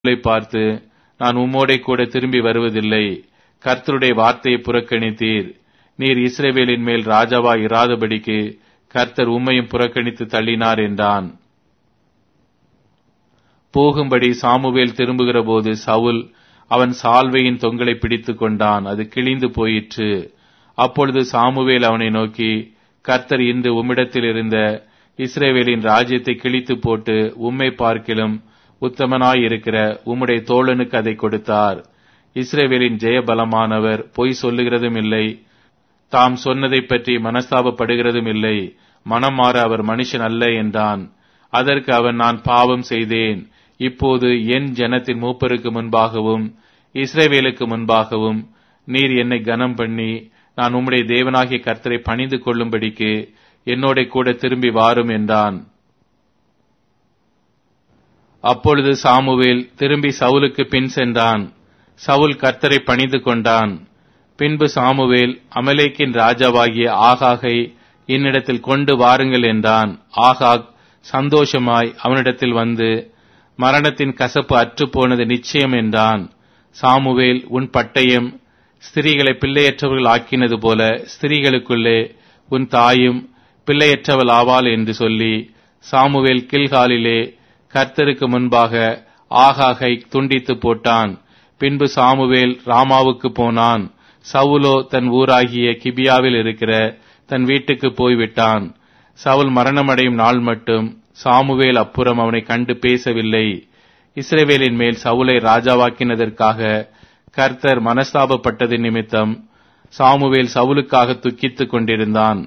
சவுலை பார்த்து நான் உம்மோடே கூட திரும்பி வருவதில்லை கர்த்தருடைய வார்த்தையை புறக்கணித்தீர் நீர் இஸ்ரவேலின் மேல் ராஜாவா இராதபடிக்கு கர்த்தர் உம்மையும் புறக்கணித்து தள்ளினார் என்றான் போகும்படி சாமுவேல் திரும்புகிற போது சவுல் அவன் சால்வையின் தொங்கலை பிடித்துக் கொண்டான் அது கிழிந்து போயிற்று அப்பொழுது சாமுவேல் அவனை நோக்கி கர்த்தர் இன்று உம்மிடத்தில் இருந்த இஸ்ரேவேலின் ராஜ்யத்தை கிழித்து போட்டு உம்மை பார்க்கிலும் உத்தமனாயிருக்கிற உம்முடைய தோழனுக்கு அதை கொடுத்தார் இஸ்ரேவேலின் ஜெயபலமானவர் பொய் சொல்லுகிறதும் இல்லை தாம் சொன்னதைப் பற்றி மனஸ்தாபப்படுகிறதும் இல்லை மனம் மாற அவர் மனுஷன் அல்ல என்றான் அதற்கு அவன் நான் பாவம் செய்தேன் இப்போது என் ஜனத்தின் மூப்பருக்கு முன்பாகவும் இஸ்ரேவேலுக்கு முன்பாகவும் நீர் என்னை கனம் பண்ணி நான் உம்முடைய தேவனாகிய கர்த்தரை பணிந்து கொள்ளும்படிக்கு என்னோட கூட திரும்பி வாரும் என்றான் அப்பொழுது சாமுவேல் திரும்பி சவுலுக்கு பின் சென்றான் சவுல் கர்த்தரை பணிந்து கொண்டான் பின்பு சாமுவேல் அமலேக்கின் ராஜாவாகிய ஆகாகை என்னிடத்தில் கொண்டு வாருங்கள் என்றான் ஆகாக் சந்தோஷமாய் அவனிடத்தில் வந்து மரணத்தின் கசப்பு அற்றுப்போனது நிச்சயம் என்றான் சாமுவேல் உன் பட்டயம் ஸ்திரீகளை பிள்ளையற்றவர்கள் ஆக்கினது போல ஸ்திரீகளுக்குள்ளே உன் தாயும் பிள்ளையற்றவள் ஆவாள் என்று சொல்லி சாமுவேல் கில்காலிலே கர்த்தருக்கு முன்பாக ஆகாகை துண்டித்து போட்டான் பின்பு சாமுவேல் ராமாவுக்கு போனான் சவுலோ தன் ஊராகிய கிபியாவில் இருக்கிற தன் வீட்டுக்கு போய்விட்டான் சவுல் மரணமடையும் நாள் மட்டும் சாமுவேல் அப்புறம் அவனை கண்டு பேசவில்லை இஸ்ரேவேலின் மேல் சவுலை ராஜாவாக்கினதற்காக கர்த்தர் மனஸ்தாபப்பட்டது நிமித்தம் சாமுவேல் சவுலுக்காக துக்கித்துக் கொண்டிருந்தான்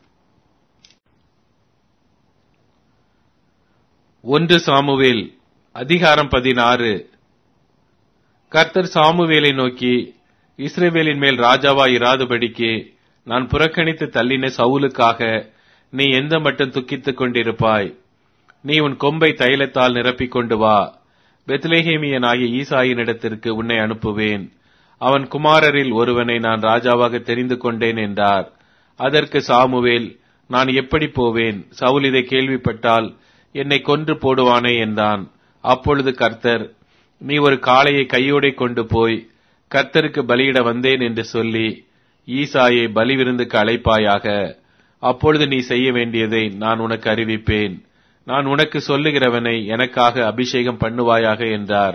ஒன்று சாமுவேல் அதிகாரம் பதினாறு கர்த்தர் சாமுவேலை நோக்கி இஸ்ரேவேலின் மேல் ராஜாவா இராதபடிக்கு நான் புறக்கணித்து தள்ளின சவுலுக்காக நீ எந்த மட்டும் துக்கித்துக் கொண்டிருப்பாய் நீ உன் கொம்பை தைலத்தால் நிரப்பிக் கொண்டு வா பெத்லேஹேமியனாகிய ஈசாயினிடத்திற்கு உன்னை அனுப்புவேன் அவன் குமாரரில் ஒருவனை நான் ராஜாவாக தெரிந்து கொண்டேன் என்றார் அதற்கு சாமுவேல் நான் எப்படி போவேன் சவுல் இதை கேள்விப்பட்டால் என்னை கொன்று போடுவானே என்றான் அப்பொழுது கர்த்தர் நீ ஒரு காளையை கையோடை கொண்டு போய் கர்த்தருக்கு பலியிட வந்தேன் என்று சொல்லி ஈசாயை பலிவிருந்துக்கு அழைப்பாயாக அப்பொழுது நீ செய்ய வேண்டியதை நான் உனக்கு அறிவிப்பேன் நான் உனக்கு சொல்லுகிறவனை எனக்காக அபிஷேகம் பண்ணுவாயாக என்றார்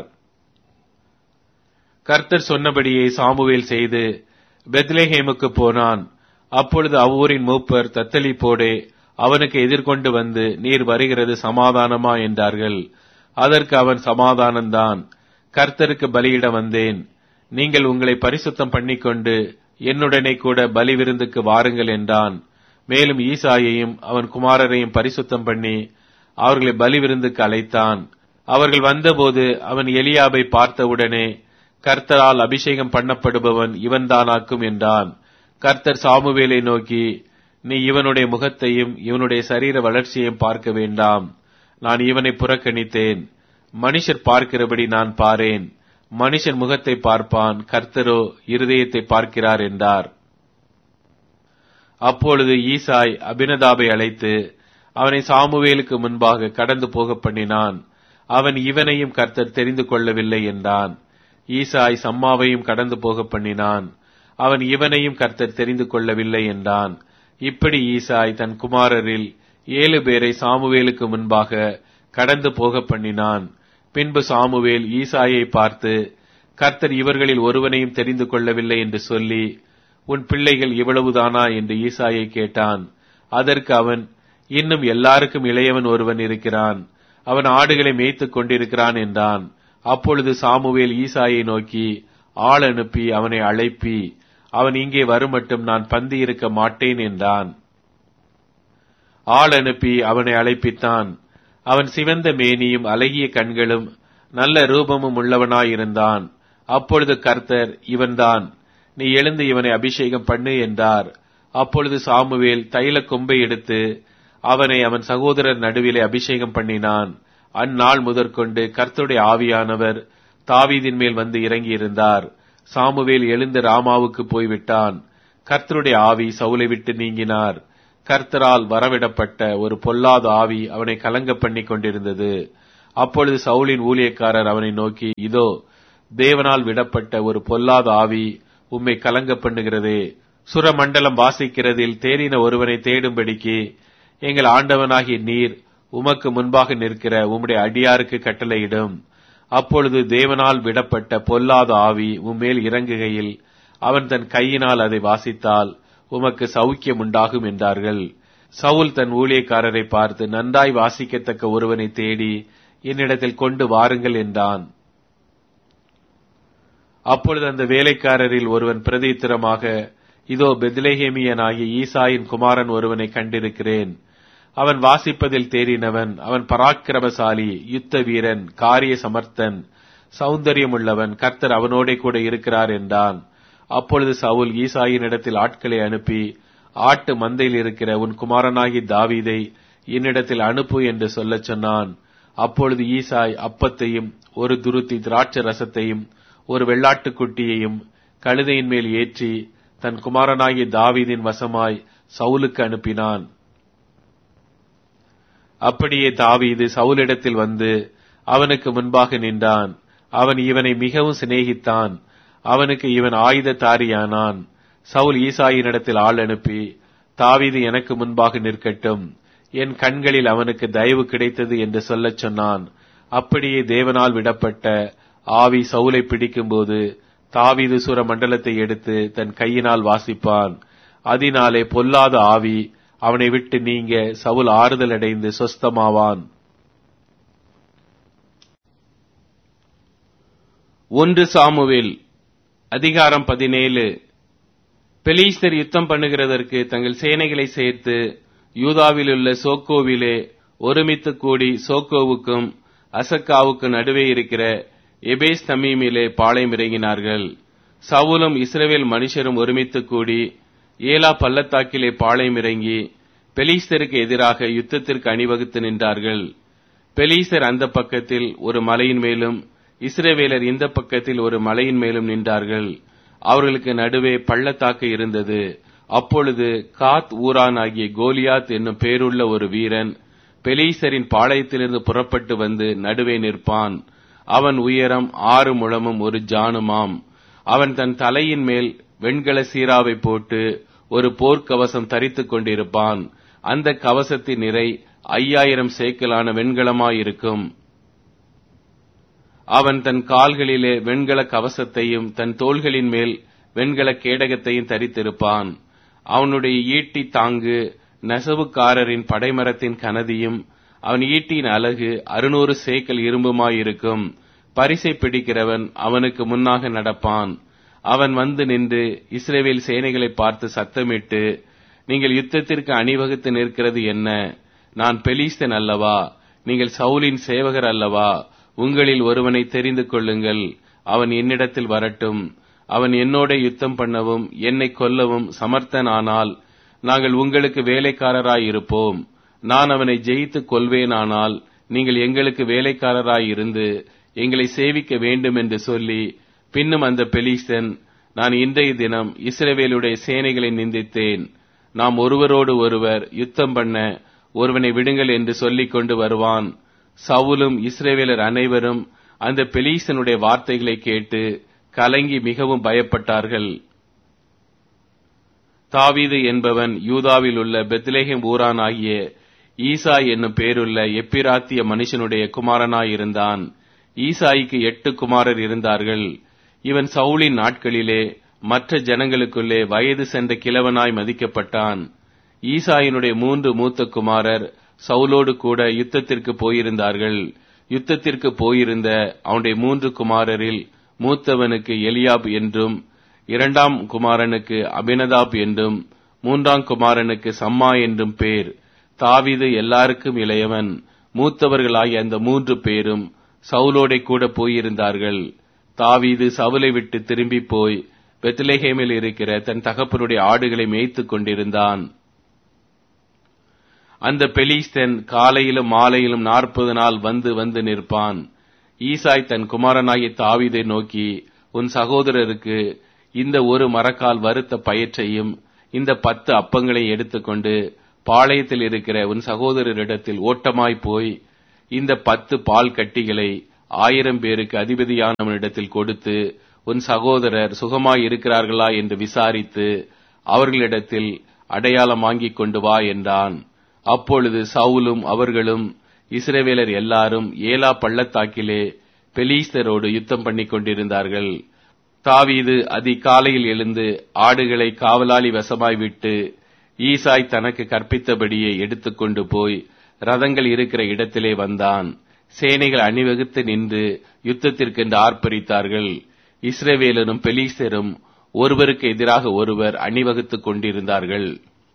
கர்த்தர் சொன்னபடியே சாமுவேல் செய்து பெத்லேஹேமுக்கு போனான் அப்பொழுது அவ்வூரின் மூப்பர் தத்தளிப்போடே அவனுக்கு எதிர்கொண்டு வந்து நீர் வருகிறது சமாதானமா என்றார்கள் அதற்கு அவன் சமாதானம்தான் கர்த்தருக்கு பலியிட வந்தேன் நீங்கள் உங்களை பரிசுத்தம் பண்ணிக்கொண்டு என்னுடனே கூட பலி விருந்துக்கு வாருங்கள் என்றான் மேலும் ஈசாயையும் அவன் குமாரரையும் பரிசுத்தம் பண்ணி அவர்களை பலி விருந்துக்கு அழைத்தான் அவர்கள் வந்தபோது அவன் எலியாபை பார்த்தவுடனே கர்த்தரால் அபிஷேகம் பண்ணப்படுபவன் இவன்தானாக்கும் என்றான் கர்த்தர் சாமுவேலை நோக்கி நீ இவனுடைய முகத்தையும் இவனுடைய சரீர வளர்ச்சியையும் பார்க்க வேண்டாம் நான் இவனை புறக்கணித்தேன் மனுஷர் பார்க்கிறபடி நான் பாரேன் மனுஷன் முகத்தை பார்ப்பான் கர்த்தரோ இருதயத்தை பார்க்கிறார் என்றார் அப்பொழுது ஈசாய் அபினதாபை அழைத்து அவனை சாமுவேலுக்கு முன்பாக கடந்து போக பண்ணினான் அவன் இவனையும் கர்த்தர் தெரிந்து கொள்ளவில்லை என்றான் ஈசாய் சம்மாவையும் கடந்து போக பண்ணினான் அவன் இவனையும் கர்த்தர் தெரிந்து கொள்ளவில்லை என்றான் இப்படி ஈசாய் தன் குமாரரில் ஏழு பேரை சாமுவேலுக்கு முன்பாக கடந்து போக பண்ணினான் பின்பு சாமுவேல் ஈசாயை பார்த்து கர்த்தர் இவர்களில் ஒருவனையும் தெரிந்து கொள்ளவில்லை என்று சொல்லி உன் பிள்ளைகள் இவ்வளவுதானா என்று ஈசாயை கேட்டான் அதற்கு அவன் இன்னும் எல்லாருக்கும் இளையவன் ஒருவன் இருக்கிறான் அவன் ஆடுகளை மேய்த்துக் கொண்டிருக்கிறான் என்றான் அப்பொழுது சாமுவேல் ஈசாயை நோக்கி ஆள் அனுப்பி அவனை அழைப்பி அவன் இங்கே வருமட்டும் நான் பந்தி இருக்க மாட்டேன் என்றான் ஆள் அனுப்பி அவனை அழைப்பித்தான் அவன் சிவந்த மேனியும் அழகிய கண்களும் நல்ல ரூபமும் உள்ளவனாயிருந்தான் அப்பொழுது கர்த்தர் இவன்தான் நீ எழுந்து இவனை அபிஷேகம் பண்ணு என்றார் அப்பொழுது சாமுவேல் தைல கொம்பை எடுத்து அவனை அவன் சகோதரர் நடுவிலே அபிஷேகம் பண்ணினான் அந்நாள் முதற்கொண்டு கர்த்தருடைய ஆவியானவர் தாவீதின் மேல் வந்து இறங்கியிருந்தார் சாமுவேல் எழுந்து ராமாவுக்கு போய்விட்டான் கர்த்தருடைய ஆவி சவுலை விட்டு நீங்கினார் கர்த்தரால் வரவிடப்பட்ட ஒரு பொல்லாத ஆவி அவனை கலங்க பண்ணி கொண்டிருந்தது அப்பொழுது சவுலின் ஊழியக்காரர் அவனை நோக்கி இதோ தேவனால் விடப்பட்ட ஒரு பொல்லாத ஆவி உம்மை கலங்க பண்ணுகிறதே சுரமண்டலம் வாசிக்கிறதில் தேறின ஒருவனை தேடும்படிக்கு எங்கள் ஆண்டவனாகிய நீர் உமக்கு முன்பாக நிற்கிற உம்முடைய அடியாருக்கு கட்டளையிடும் அப்பொழுது தேவனால் விடப்பட்ட பொல்லாத ஆவி உம்மேல் இறங்குகையில் அவன் தன் கையினால் அதை வாசித்தால் உமக்கு சௌக்கியம் உண்டாகும் என்றார்கள் சவுல் தன் ஊழியக்காரரை பார்த்து நன்றாய் வாசிக்கத்தக்க ஒருவனை தேடி என்னிடத்தில் கொண்டு வாருங்கள் என்றான் அப்பொழுது அந்த வேலைக்காரரில் ஒருவன் பிரதித்திரமாக இதோ பெத்லேஹேமியனாகிய ஈசாயின் குமாரன் ஒருவனை கண்டிருக்கிறேன் அவன் வாசிப்பதில் தேறினவன் அவன் பராக்கிரமசாலி யுத்த வீரன் காரிய சமர்த்தன் சௌந்தரியமுள்ளவன் கர்த்தர் அவனோடே கூட இருக்கிறார் என்றான் அப்பொழுது சவுல் ஈசாயினிடத்தில் ஆட்களை அனுப்பி ஆட்டு மந்தையில் இருக்கிற உன் குமாரனாகி தாவீதை என்னிடத்தில் அனுப்பு என்று சொல்லச் சொன்னான் அப்பொழுது ஈசாய் அப்பத்தையும் ஒரு துருத்தி திராட்சை ரசத்தையும் ஒரு வெள்ளாட்டுக்குட்டியையும் கழுதையின் மேல் ஏற்றி தன் குமாரனாகிய தாவீதின் வசமாய் சவுலுக்கு அனுப்பினான் அப்படியே தாவீது சவுலிடத்தில் வந்து அவனுக்கு முன்பாக நின்றான் அவன் இவனை மிகவும் சிநேகித்தான் அவனுக்கு இவன் ஆயுததாரியானான் சவுல் ஈசாயினிடத்தில் ஆள் அனுப்பி தாவீது எனக்கு முன்பாக நிற்கட்டும் என் கண்களில் அவனுக்கு தயவு கிடைத்தது என்று சொல்லச் சொன்னான் அப்படியே தேவனால் விடப்பட்ட ஆவி சவுலை பிடிக்கும்போது தாவீது சுர மண்டலத்தை எடுத்து தன் கையினால் வாசிப்பான் அதனாலே பொல்லாத ஆவி அவனை விட்டு நீங்க சவுல் ஆறுதல் அடைந்து சொஸ்தமாவான் ஒன்று சாமுவேல் அதிகாரம் பதினேழு பெலீஸ்தர் யுத்தம் பண்ணுகிறதற்கு தங்கள் சேனைகளை சேர்த்து யூதாவிலுள்ள சோக்கோவிலே ஒருமித்து கூடி சோக்கோவுக்கும் அசக்காவுக்கு நடுவே இருக்கிற எபேஸ் தமீமிலே பாளையம் இறங்கினார்கள் சவுலும் இஸ்ரவேல் மனுஷரும் ஒருமித்து கூடி ஏலா பள்ளத்தாக்கிலே பாளையம் இறங்கி பெலீஸ்தருக்கு எதிராக யுத்தத்திற்கு அணிவகுத்து நின்றார்கள் பெலீஸ்தர் அந்த பக்கத்தில் ஒரு மலையின் மேலும் இஸ்ரவேலர் இந்த பக்கத்தில் ஒரு மலையின் மேலும் நின்றார்கள் அவர்களுக்கு நடுவே பள்ளத்தாக்கு இருந்தது அப்பொழுது காத் ஊரான் ஆகிய கோலியாத் என்னும் பேருள்ள ஒரு வீரன் பெலீசரின் பாளையத்திலிருந்து புறப்பட்டு வந்து நடுவே நிற்பான் அவன் உயரம் ஆறு முழமும் ஒரு ஜானுமாம் அவன் தன் தலையின் மேல் வெண்கல சீராவை போட்டு ஒரு போர்க்கவசம் தரித்துக் கொண்டிருப்பான் அந்த கவசத்தின் நிறை ஐயாயிரம் சேக்கலான வெண்கலமாயிருக்கும் அவன் தன் கால்களிலே வெண்கல கவசத்தையும் தன் தோள்களின் மேல் வெண்கல கேடகத்தையும் தரித்திருப்பான் அவனுடைய ஈட்டி தாங்கு நெசவுக்காரரின் படைமரத்தின் கனதியும் அவன் ஈட்டியின் அழகு அறுநூறு சேக்கல் இரும்புமாயிருக்கும் பரிசை பிடிக்கிறவன் அவனுக்கு முன்னாக நடப்பான் அவன் வந்து நின்று இஸ்ரேவேல் சேனைகளை பார்த்து சத்தமிட்டு நீங்கள் யுத்தத்திற்கு அணிவகுத்து நிற்கிறது என்ன நான் பெலிஸ்தன் அல்லவா நீங்கள் சவுலின் சேவகர் அல்லவா உங்களில் ஒருவனை தெரிந்து கொள்ளுங்கள் அவன் என்னிடத்தில் வரட்டும் அவன் என்னோட யுத்தம் பண்ணவும் என்னை கொல்லவும் சமர்த்தனானால் நாங்கள் உங்களுக்கு வேலைக்காரராயிருப்போம் நான் அவனை ஜெயித்து கொள்வேனானால் நீங்கள் எங்களுக்கு வேலைக்காரராயிருந்து எங்களை சேவிக்க வேண்டும் என்று சொல்லி பின்னும் அந்த பெலிஸ்தன் நான் இன்றைய தினம் இஸ்ரவேலுடைய சேனைகளை நிந்தித்தேன் நாம் ஒருவரோடு ஒருவர் யுத்தம் பண்ண ஒருவனை விடுங்கள் என்று சொல்லிக் கொண்டு வருவான் சவுலும் இஸ்ரேவேலர் அனைவரும் அந்த பெலீசனுடைய வார்த்தைகளை கேட்டு கலங்கி மிகவும் பயப்பட்டார்கள் தாவீது என்பவன் யூதாவில் உள்ள பெத்லேஹம் ஊரான் ஆகிய ஈசா என்னும் பேருள்ள எப்பிராத்திய மனுஷனுடைய குமாரனாயிருந்தான் ஈசாய்க்கு எட்டு குமாரர் இருந்தார்கள் இவன் சவுளின் நாட்களிலே மற்ற ஜனங்களுக்குள்ளே வயது சென்ற கிழவனாய் மதிக்கப்பட்டான் ஈசாயினுடைய மூன்று மூத்த குமாரர் சவுலோடு கூட யுத்தத்திற்கு போயிருந்தார்கள் யுத்தத்திற்கு போயிருந்த அவனுடைய மூன்று குமாரரில் மூத்தவனுக்கு எலியாப் என்றும் இரண்டாம் குமாரனுக்கு அபினதாப் என்றும் மூன்றாம் குமாரனுக்கு சம்மா என்றும் பேர் தாவிது எல்லாருக்கும் இளையவன் மூத்தவர்களாகிய அந்த மூன்று பேரும் சவுலோடை கூட போயிருந்தார்கள் தாவீது சவுலை விட்டு திரும்பி போய் பெத்லேஹேமில் இருக்கிற தன் தகப்பனுடைய ஆடுகளை மேய்த்துக் கொண்டிருந்தான் அந்த பெலிஸ்தன் காலையிலும் மாலையிலும் நாற்பது நாள் வந்து வந்து நிற்பான் ஈசாய் தன் குமாரனாகிய தாவீதை நோக்கி உன் சகோதரருக்கு இந்த ஒரு மரக்கால் வறுத்த பயிற்சையும் இந்த பத்து அப்பங்களை எடுத்துக்கொண்டு பாளையத்தில் இருக்கிற உன் சகோதரரிடத்தில் ஓட்டமாய் போய் இந்த பத்து பால் கட்டிகளை ஆயிரம் பேருக்கு அதிபதியானவனிடத்தில் கொடுத்து உன் சகோதரர் சுகமாய் இருக்கிறார்களா என்று விசாரித்து அவர்களிடத்தில் அடையாளம் வாங்கிக் கொண்டு வா என்றான் அப்பொழுது சவுலும் அவர்களும் இஸ்ரவேலர் எல்லாரும் ஏலா பள்ளத்தாக்கிலே பெலீஸ்தரோடு யுத்தம் பண்ணிக் கொண்டிருந்தார்கள் தாவீது அதிகாலையில் எழுந்து ஆடுகளை காவலாளி வசமாய் விட்டு ஈசாய் தனக்கு கற்பித்தபடியே எடுத்துக்கொண்டு போய் ரதங்கள் இருக்கிற இடத்திலே வந்தான் சேனைகள் அணிவகுத்து நின்று யுத்தத்திற்கென்று ஆர்ப்பரித்தார்கள் இஸ்ரவேலரும் பெலீஸ்தரும் ஒருவருக்கு எதிராக ஒருவர் அணிவகுத்துக் கொண்டிருந்தார்கள்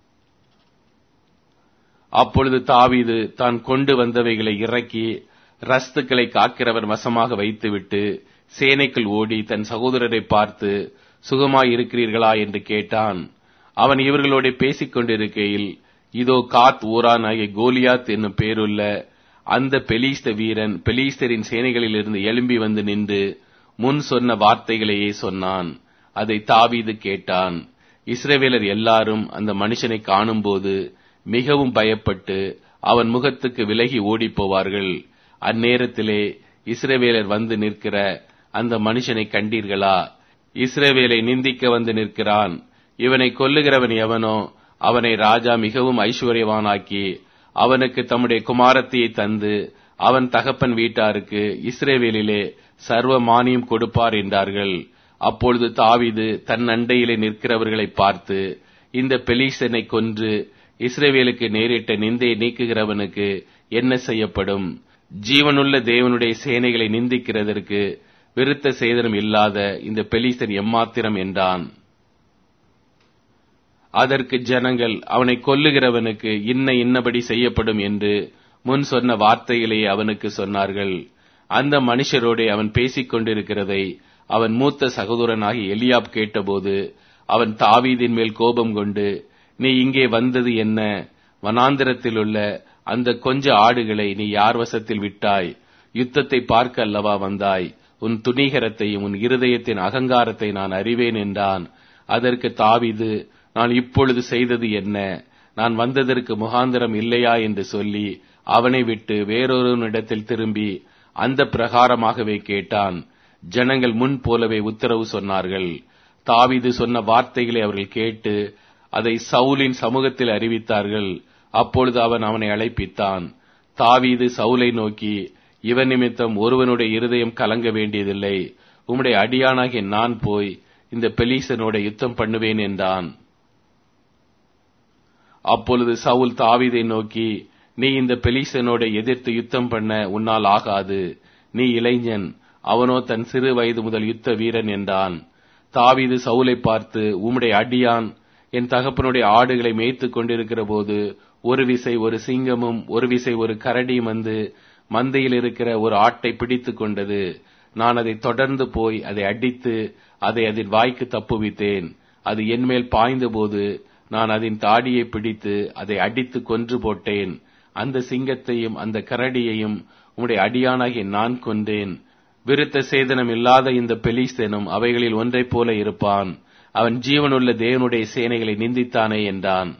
அப்பொழுது தாவீது தான் கொண்டு வந்தவைகளை இறக்கி ரஸ்துக்களை காக்கிறவர் வசமாக வைத்துவிட்டு சேனைக்குள் ஓடி தன் சகோதரரை பார்த்து சுகமாய் இருக்கிறீர்களா என்று கேட்டான் அவன் இவர்களோட பேசிக் கொண்டிருக்கையில் இதோ காத் ஊரான் ஆகிய கோலியாத் என்னும் பேருள்ள அந்த பெலீஸ்த வீரன் பெலீஸ்தரின் சேனைகளிலிருந்து எழும்பி வந்து நின்று முன் சொன்ன வார்த்தைகளையே சொன்னான் அதை தாவீது கேட்டான் இஸ்ரவேலர் எல்லாரும் அந்த மனுஷனை காணும்போது மிகவும் பயப்பட்டு அவன் முகத்துக்கு விலகி ஓடிப் போவார்கள் அந்நேரத்திலே இஸ்ரவேலர் வந்து நிற்கிற அந்த மனுஷனை கண்டீர்களா இஸ்ரவேலை நிந்திக்க வந்து நிற்கிறான் இவனை கொல்லுகிறவன் எவனோ அவனை ராஜா மிகவும் ஐஸ்வர்யவானாக்கி அவனுக்கு தம்முடைய குமாரத்தியை தந்து அவன் தகப்பன் வீட்டாருக்கு இஸ்ரேவேலிலே சர்வ மானியம் கொடுப்பார் என்றார்கள் அப்பொழுது தாவிது தன் அண்டையிலே நிற்கிறவர்களை பார்த்து இந்த பெலீசனை கொன்று இஸ்ரேவேலுக்கு நேரிட்ட நிந்தையை நீக்குகிறவனுக்கு என்ன செய்யப்படும் ஜீவனுள்ள தேவனுடைய சேனைகளை நிந்திக்கிறதற்கு விருத்த சேதனம் இல்லாத இந்த பெலீசன் எம்மாத்திரம் என்றான் அதற்கு ஜனங்கள் அவனை கொல்லுகிறவனுக்கு இன்ன இன்னபடி செய்யப்படும் என்று முன் சொன்ன வார்த்தையிலேயே அவனுக்கு சொன்னார்கள் அந்த மனுஷரோடே அவன் பேசிக் கொண்டிருக்கிறதை அவன் மூத்த சகோதரனாகி எலியாப் கேட்டபோது அவன் தாவீதின் மேல் கோபம் கொண்டு நீ இங்கே வந்தது என்ன வனாந்திரத்திலுள்ள அந்த கொஞ்ச ஆடுகளை நீ யார் வசத்தில் விட்டாய் யுத்தத்தை பார்க்க அல்லவா வந்தாய் உன் துணிகரத்தையும் உன் இருதயத்தின் அகங்காரத்தை நான் அறிவேன் என்றான் அதற்கு தாவிது நான் இப்பொழுது செய்தது என்ன நான் வந்ததற்கு முகாந்திரம் இல்லையா என்று சொல்லி அவனை விட்டு வேறொருவனிடத்தில் திரும்பி அந்த பிரகாரமாகவே கேட்டான் ஜனங்கள் முன் போலவே உத்தரவு சொன்னார்கள் தாவிது சொன்ன வார்த்தைகளை அவர்கள் கேட்டு அதை சவுலின் சமூகத்தில் அறிவித்தார்கள் அப்பொழுது அவன் அவனை அழைப்பித்தான் தாவீது சவுலை நோக்கி இவன் நிமித்தம் ஒருவனுடைய இருதயம் கலங்க வேண்டியதில்லை உம்முடைய அடியானாகிய நான் போய் இந்த பெலீசனோட யுத்தம் பண்ணுவேன் என்றான் அப்பொழுது சவுல் தாவீதை நோக்கி நீ இந்த பெலீசனோட எதிர்த்து யுத்தம் பண்ண உன்னால் ஆகாது நீ இளைஞன் அவனோ தன் சிறு வயது முதல் யுத்த வீரன் என்றான் தாவீது சவுலை பார்த்து உம்முடைய அடியான் என் தகப்பனுடைய ஆடுகளை மேய்த்துக் கொண்டிருக்கிற போது ஒரு விசை ஒரு சிங்கமும் ஒரு விசை ஒரு கரடியும் வந்து மந்தையில் இருக்கிற ஒரு ஆட்டை பிடித்துக் கொண்டது நான் அதை தொடர்ந்து போய் அதை அடித்து அதை அதன் வாய்க்கு தப்புவித்தேன் அது என்மேல் பாய்ந்தபோது நான் அதன் தாடியை பிடித்து அதை அடித்து கொன்று போட்டேன் அந்த சிங்கத்தையும் அந்த கரடியையும் உம்முடைய அடியானாகிய நான் கொண்டேன் விருத்த சேதனம் இல்லாத இந்த பெலிஸ்தேனும் அவைகளில் ஒன்றைப் போல இருப்பான் அவன் ஜீவனுள்ள தேவனுடைய சேனைகளை நிந்தித்தானே என்றான்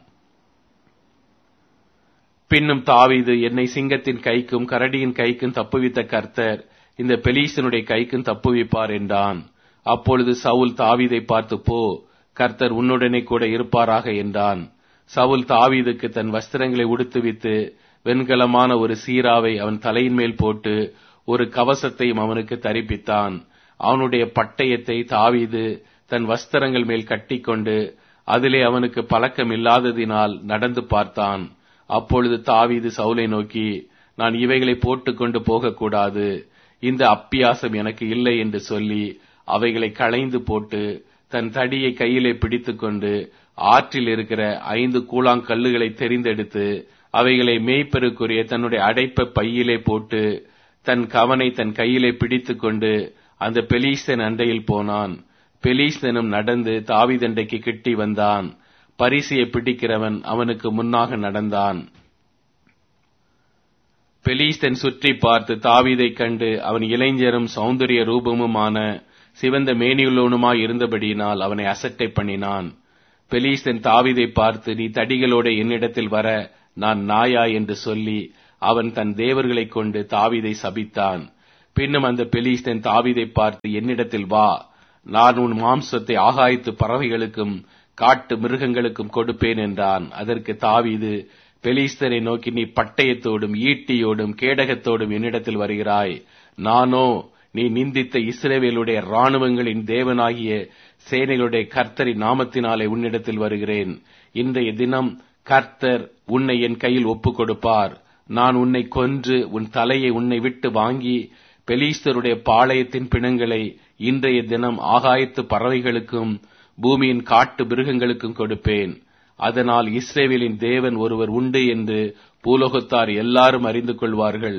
பின்னும் தாவீது என்னை சிங்கத்தின் கைக்கும் கரடியின் கைக்கும் தப்புவித்த கர்த்தர் இந்த பெலீசனுடைய கைக்கும் தப்புவிப்பார் என்றான் அப்பொழுது சவுல் தாவீதை பார்த்து போ கர்த்தர் உன்னுடனே கூட இருப்பாராக என்றான் சவுல் தாவீதுக்கு தன் வஸ்திரங்களை உடுத்துவித்து வெண்கலமான ஒரு சீராவை அவன் தலையின் மேல் போட்டு ஒரு கவசத்தையும் அவனுக்கு தரிப்பித்தான் அவனுடைய பட்டயத்தை தாவீது தன் வஸ்திரங்கள் மேல் கட்டிக்கொண்டு அதிலே அவனுக்கு பழக்கம் இல்லாததினால் நடந்து பார்த்தான் அப்பொழுது தாவீது சவுலை நோக்கி நான் இவைகளை போட்டுக்கொண்டு போகக்கூடாது இந்த அப்பியாசம் எனக்கு இல்லை என்று சொல்லி அவைகளை களைந்து போட்டு தன் தடியை கையிலே பிடித்துக்கொண்டு ஆற்றில் இருக்கிற ஐந்து கூழாங்கல்லுகளை தெரிந்தெடுத்து அவைகளை மேய்ப்பெருக்குரிய தன்னுடைய அடைப்ப பையிலே போட்டு தன் கவனை தன் கையிலே பிடித்துக்கொண்டு அந்த பெலீஸ்தன் அண்டையில் போனான் பெலீஸ்தனும் நடந்து தாவிதண்டைக்கு கிட்டி வந்தான் பரிசையை பிடிக்கிறவன் அவனுக்கு முன்னாக நடந்தான் பெலீஸ்தன் சுற்றி பார்த்து தாவீதைக் கண்டு அவன் இளைஞரும் சௌந்தரிய ரூபமுமான சிவந்த மேனியுள்ளவனுமாய் இருந்தபடியினால் அவனை அசட்டை பண்ணினான் பெலீஸ்தன் தாவீதை பார்த்து நீ தடிகளோட என்னிடத்தில் வர நான் நாயா என்று சொல்லி அவன் தன் தேவர்களைக் கொண்டு தாவீதை சபித்தான் பின்னும் அந்த பெலிஸ்தன் தாவீதை பார்த்து என்னிடத்தில் வா நான் உன் மாம்சத்தை ஆகாயத்து பறவைகளுக்கும் காட்டு மிருகங்களுக்கும் கொடுப்பேன் என்றான் அதற்கு தாவீது பெலிஸ்தரை நோக்கி நீ பட்டயத்தோடும் ஈட்டியோடும் கேடகத்தோடும் என்னிடத்தில் வருகிறாய் நானோ நீ நிந்தித்த இஸ்ரேவேலுடைய இராணுவங்களின் தேவனாகிய சேனைகளுடைய கர்த்தரின் நாமத்தினாலே உன்னிடத்தில் வருகிறேன் இன்றைய தினம் கர்த்தர் உன்னை என் கையில் ஒப்புக் கொடுப்பார் நான் உன்னை கொன்று உன் தலையை உன்னை விட்டு வாங்கி பெலீஸ்தருடைய பாளையத்தின் பிணங்களை இன்றைய தினம் ஆகாயத்து பறவைகளுக்கும் பூமியின் காட்டு மிருகங்களுக்கும் கொடுப்பேன் அதனால் இஸ்ரேவேலின் தேவன் ஒருவர் உண்டு என்று பூலோகத்தார் எல்லாரும் அறிந்து கொள்வார்கள்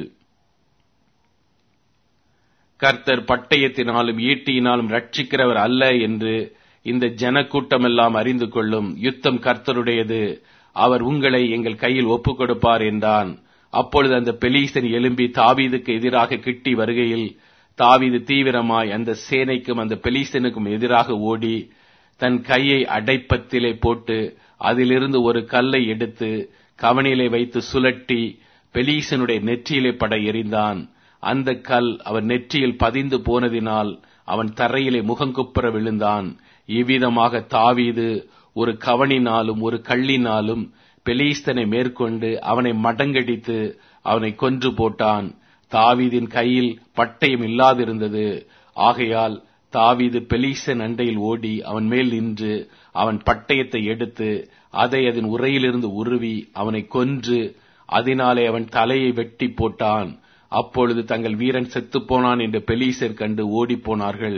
கர்த்தர் பட்டயத்தினாலும் ஈட்டியினாலும் ரட்சிக்கிறவர் அல்ல என்று இந்த ஜனக்கூட்டமெல்லாம் அறிந்து கொள்ளும் யுத்தம் கர்த்தருடையது அவர் உங்களை எங்கள் கையில் ஒப்புக் கொடுப்பார் என்றான் அப்பொழுது அந்த பெலீசன் எழும்பி தாவீதுக்கு எதிராக கிட்டி வருகையில் தாவீது தீவிரமாய் அந்த சேனைக்கும் அந்த பெலீசனுக்கும் எதிராக ஓடி தன் கையை அடைப்பத்திலே போட்டு அதிலிருந்து ஒரு கல்லை எடுத்து கவனிலே வைத்து சுழட்டி பெலீசனுடைய நெற்றியிலே பட எறிந்தான் அந்த கல் அவன் நெற்றியில் பதிந்து போனதினால் அவன் தரையிலே முகங்குப்புற விழுந்தான் இவ்விதமாக தாவீது ஒரு கவனினாலும் ஒரு கள்ளினாலும் பெலீஸ்தனை மேற்கொண்டு அவனை மடங்கடித்து அவனை கொன்று போட்டான் தாவீதின் கையில் பட்டயம் இல்லாதிருந்தது ஆகையால் தாவீது பெலீசன் அண்டையில் ஓடி அவன் மேல் நின்று அவன் பட்டயத்தை எடுத்து அதை அதன் உரையிலிருந்து உருவி அவனை கொன்று அதனாலே அவன் தலையை வெட்டி போட்டான் அப்பொழுது தங்கள் வீரன் செத்துப்போனான் என்று பெலீசர் கண்டு ஓடிப்போனார்கள்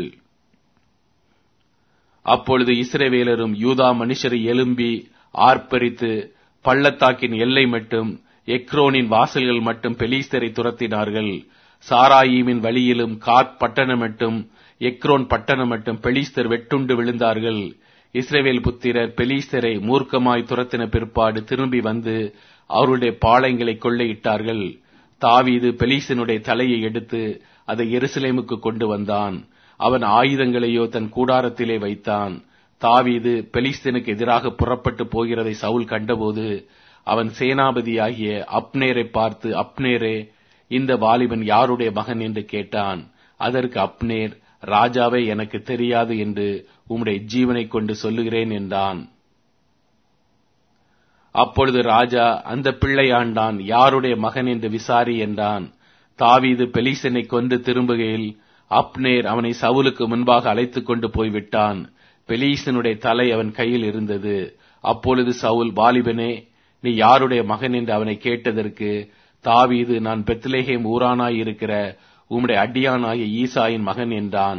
அப்பொழுது இஸ்ரவேலரும் யூதா மனுஷரை எழும்பி ஆர்ப்பரித்து பள்ளத்தாக்கின் எல்லை மட்டும் எக்ரோனின் வாசல்கள் மட்டும் பெலீஸ்தரை துரத்தினார்கள் சாராயீமின் வழியிலும் காத் பட்டணம் மட்டும் எக்ரோன் பட்டணம் மட்டும் பெலீஸ்தர் வெட்டுண்டு விழுந்தார்கள் இஸ்ரேவேல் புத்திரர் பெலீஸ்தரை மூர்க்கமாய் துரத்தின பிற்பாடு திரும்பி வந்து அவருடைய பாளையங்களை கொள்ளையிட்டார்கள் தாவீது பெலீசனுடைய தலையை எடுத்து அதை எருசலேமுக்கு கொண்டு வந்தான் அவன் ஆயுதங்களையோ தன் கூடாரத்திலே வைத்தான் தாவீது பெலிஸ்தனுக்கு எதிராக புறப்பட்டு போகிறதை சவுல் கண்டபோது அவன் சேனாபதியாகிய அப்னேரை பார்த்து அப்னேரே இந்த வாலிபன் யாருடைய மகன் என்று கேட்டான் அதற்கு அப்னேர் ராஜாவே எனக்கு தெரியாது என்று உம்முடைய ஜீவனை கொண்டு சொல்லுகிறேன் என்றான் அப்பொழுது ராஜா அந்த பிள்ளையாண்டான் யாருடைய மகன் என்று விசாரி என்றான் தாவீது பெலிசனை கொண்டு திரும்புகையில் அப்னேர் அவனை சவுலுக்கு முன்பாக அழைத்துக் கொண்டு போய்விட்டான் பெலீசனுடைய தலை அவன் கையில் இருந்தது அப்பொழுது சவுல் வாலிபனே நீ யாருடைய மகன் என்று அவனை கேட்டதற்கு தாவீது நான் பெத்லேஹேம் ஊரானாய் இருக்கிற உம்முடைய அடியானாகிய ஈசாயின் மகன் என்றான்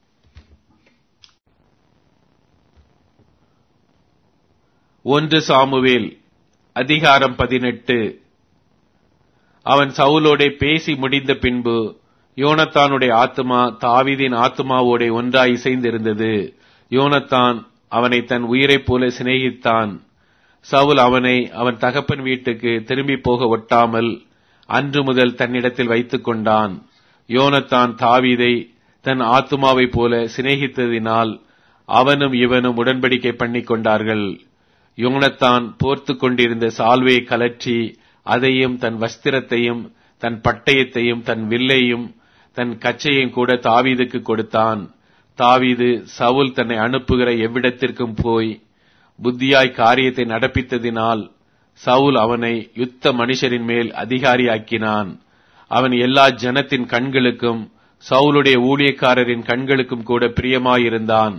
ஒன்று சாமுவேல் அதிகாரம் பதினெட்டு அவன் சவுலோடே பேசி முடிந்த பின்பு யோனத்தானுடைய ஆத்மா தாவீதின் ஆத்மாவோடே ஒன்றாய் இசைந்திருந்தது யோனத்தான் அவனை தன் உயிரைப் போல சிநேகித்தான் சவுல் அவனை அவன் தகப்பன் வீட்டுக்கு திரும்பி போக ஒட்டாமல் அன்று முதல் தன்னிடத்தில் வைத்துக் கொண்டான் யோனத்தான் தாவீதை தன் ஆத்மாவைப் போல சிநேகித்ததினால் அவனும் இவனும் உடன்படிக்கை பண்ணிக் கொண்டார்கள் யோனத்தான் போர்த்து கொண்டிருந்த சால்வையை கலற்றி அதையும் தன் வஸ்திரத்தையும் தன் பட்டயத்தையும் தன் வில்லையும் தன் கச்சையும் கூட தாவீதுக்கு கொடுத்தான் தாவீது சவுல் தன்னை அனுப்புகிற எவ்விடத்திற்கும் போய் புத்தியாய் காரியத்தை நடப்பித்ததினால் சவுல் அவனை யுத்த மனுஷரின் மேல் அதிகாரியாக்கினான் அவன் எல்லா ஜனத்தின் கண்களுக்கும் சவுலுடைய ஊழியக்காரரின் கண்களுக்கும் கூட பிரியமாயிருந்தான்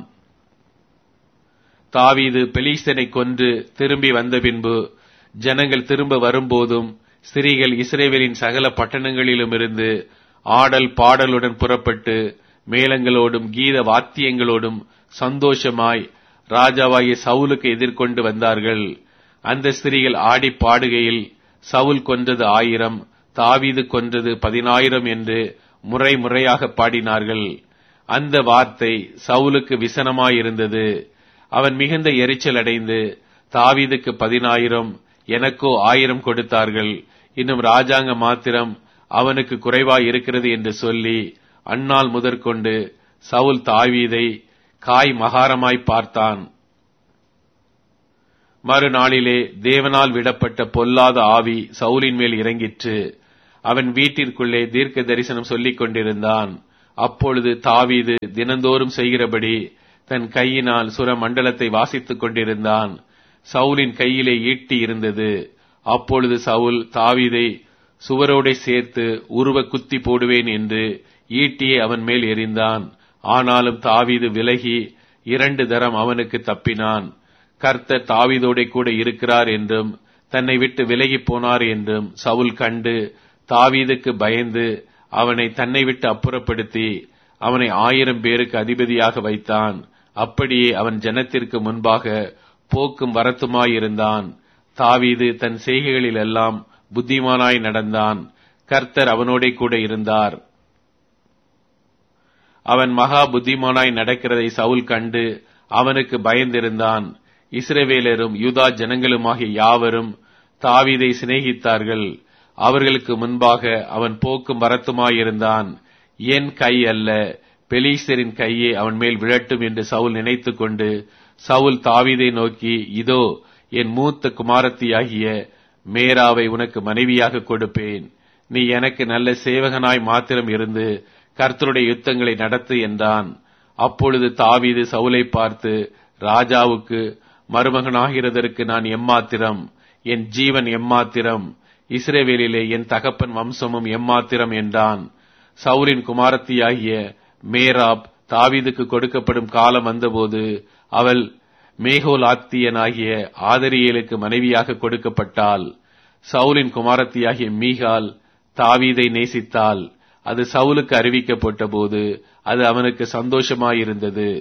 தாவீது பெலீஸ்தனை கொன்று திரும்பி வந்த பின்பு ஜனங்கள் திரும்ப வரும்போதும் ஸ்திரீகள் இஸ்ரேவேலின் சகல பட்டணங்களிலும் இருந்து ஆடல் பாடலுடன் புறப்பட்டு மேளங்களோடும் கீத வாத்தியங்களோடும் சந்தோஷமாய் ராஜாவாகிய சவுலுக்கு எதிர்கொண்டு வந்தார்கள் அந்த ஸ்திரீகள் ஆடி பாடுகையில் சவுல் கொன்றது ஆயிரம் தாவீது கொன்றது பதினாயிரம் என்று முறை முறையாக பாடினார்கள் அந்த வார்த்தை சவுலுக்கு விசனமாயிருந்தது அவன் மிகுந்த எரிச்சல் அடைந்து தாவீதுக்கு பதினாயிரம் எனக்கோ ஆயிரம் கொடுத்தார்கள் இன்னும் ராஜாங்க மாத்திரம் அவனுக்கு குறைவாய் இருக்கிறது என்று சொல்லி அந்நாள் முதற்கொண்டு சவுல் தாவீதை காய் மகாரமாய் பார்த்தான் மறுநாளிலே தேவனால் விடப்பட்ட பொல்லாத ஆவி சவுலின் மேல் இறங்கிற்று அவன் வீட்டிற்குள்ளே தீர்க்க தரிசனம் சொல்லிக் கொண்டிருந்தான் அப்பொழுது தாவீது தினந்தோறும் செய்கிறபடி தன் கையினால் சுர மண்டலத்தை வாசித்துக் கொண்டிருந்தான் சவுலின் கையிலே ஈட்டி இருந்தது அப்பொழுது சவுல் தாவீதை சுவரோடை சேர்த்து உருவ குத்தி போடுவேன் என்று ஈட்டியை அவன் மேல் எறிந்தான் ஆனாலும் தாவீது விலகி இரண்டு தரம் அவனுக்கு தப்பினான் கர்த்தர் தாவீதோட கூட இருக்கிறார் என்றும் தன்னை விட்டு விலகி போனார் என்றும் சவுல் கண்டு தாவீதுக்கு பயந்து அவனை தன்னை விட்டு அப்புறப்படுத்தி அவனை ஆயிரம் பேருக்கு அதிபதியாக வைத்தான் அப்படியே அவன் ஜனத்திற்கு முன்பாக போக்கும் வரத்துமாயிருந்தான் தாவீது தன் செய்கைகளில் எல்லாம் புத்திமானாய் நடந்தான் கர்த்தர் அவனோட கூட இருந்தார் அவன் மகா புத்திமானாய் நடக்கிறதை சவுல் கண்டு அவனுக்கு பயந்திருந்தான் இஸ்ரவேலரும் யூதா ஜனங்களுமாகிய யாவரும் தாவீதை சிநேகித்தார்கள் அவர்களுக்கு முன்பாக அவன் போக்கும் வரத்துமாயிருந்தான் என் கை அல்ல பெலீஸ்தரின் கையே அவன் மேல் விழட்டும் என்று சவுல் நினைத்துக் கொண்டு சவுல் தாவீதை நோக்கி இதோ என் மூத்த குமாரத்தியாகிய மேராவை உனக்கு மனைவியாக கொடுப்பேன் நீ எனக்கு நல்ல சேவகனாய் மாத்திரம் இருந்து கர்த்தருடைய யுத்தங்களை நடத்து என்றான் அப்பொழுது தாவீது சவுலை பார்த்து ராஜாவுக்கு மருமகனாகிறதற்கு நான் எம்மாத்திரம் என் ஜீவன் எம்மாத்திரம் இஸ்ரேவேலிலே என் தகப்பன் வம்சமும் எம்மாத்திரம் என்றான் சவுலின் குமாரத்தியாகிய மேராப் தாவீதுக்கு கொடுக்கப்படும் காலம் வந்தபோது அவள் மேகோலாத்தியனாகிய ஆதரியலுக்கு மனைவியாக கொடுக்கப்பட்டாள் சவுலின் குமாரத்தியாகிய மீகால் தாவீதை நேசித்தாள் அது சவுலுக்கு அறிவிக்கப்பட்ட போது அது அவனுக்கு சந்தோஷமாயிருந்தது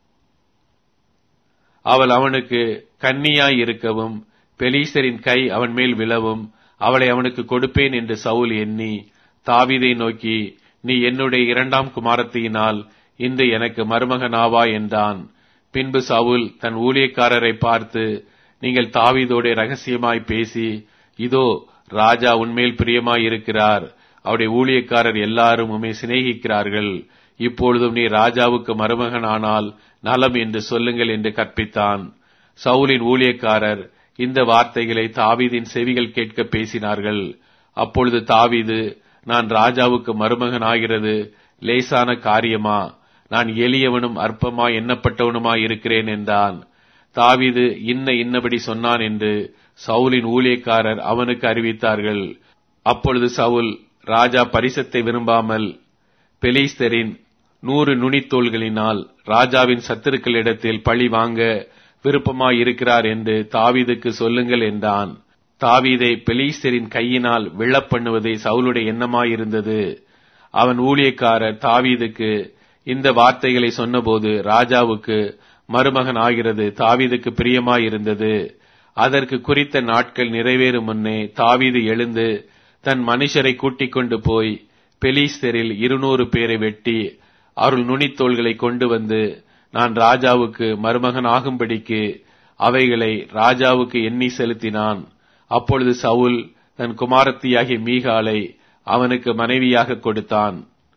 அவள் அவனுக்கு கன்னியாய் இருக்கவும் பெலீசரின் கை அவன் மேல் விழவும் அவளை அவனுக்கு கொடுப்பேன் என்று சவுல் எண்ணி தாவீதை நோக்கி நீ என்னுடைய இரண்டாம் குமாரத்தியினால் இன்று எனக்கு மருமகனாவா என்றான் பின்பு சவுல் தன் ஊழியக்காரரை பார்த்து நீங்கள் தாவீதோட ரகசியமாய் பேசி இதோ ராஜா உன்மேல் பிரியமாய் இருக்கிறார் அவருடைய ஊழியக்காரர் எல்லாரும் உண்மை சிநேகிக்கிறார்கள் இப்பொழுதும் நீ ராஜாவுக்கு மருமகன் ஆனால் நலம் என்று சொல்லுங்கள் என்று கற்பித்தான் சவுலின் ஊழியக்காரர் இந்த வார்த்தைகளை தாவீதின் செவிகள் கேட்க பேசினார்கள் அப்பொழுது தாவீது நான் ராஜாவுக்கு மருமகன் ஆகிறது லேசான காரியமா நான் எளியவனும் அற்பமா எண்ணப்பட்டவனுமா இருக்கிறேன் என்றான் தாவீது இன்ன இன்னபடி சொன்னான் என்று சவுலின் ஊழியக்காரர் அவனுக்கு அறிவித்தார்கள் அப்பொழுது சவுல் ராஜா பரிசத்தை விரும்பாமல் பெலிஸ்தரின் நூறு நுனித்தோள்களினால் ராஜாவின் சத்துருக்களிடத்தில் பழி வாங்க விருப்பமாய் இருக்கிறார் என்று தாவீதுக்கு சொல்லுங்கள் என்றான் தாவீதை பெலீஸ்தரின் கையினால் விழப்பண்ணுவதை சவுலுடைய எண்ணமாயிருந்தது அவன் ஊழியக்காரர் தாவீதுக்கு இந்த வார்த்தைகளை சொன்னபோது ராஜாவுக்கு மருமகன் ஆகிறது தாவீதுக்கு பிரியமாயிருந்தது அதற்கு குறித்த நாட்கள் நிறைவேறும் முன்னே தாவீது எழுந்து தன் மனுஷரை கூட்டிக் கொண்டு போய் பெலீஸ்தரில் இருநூறு பேரை வெட்டி அவர்கள் நுனித்தோள்களை கொண்டு வந்து நான் ராஜாவுக்கு மருமகன் ஆகும்படிக்கு அவைகளை ராஜாவுக்கு எண்ணி செலுத்தினான் அப்பொழுது சவுல் தன் குமாரத்தியாகிய மீகாலை அவனுக்கு மனைவியாக கொடுத்தான்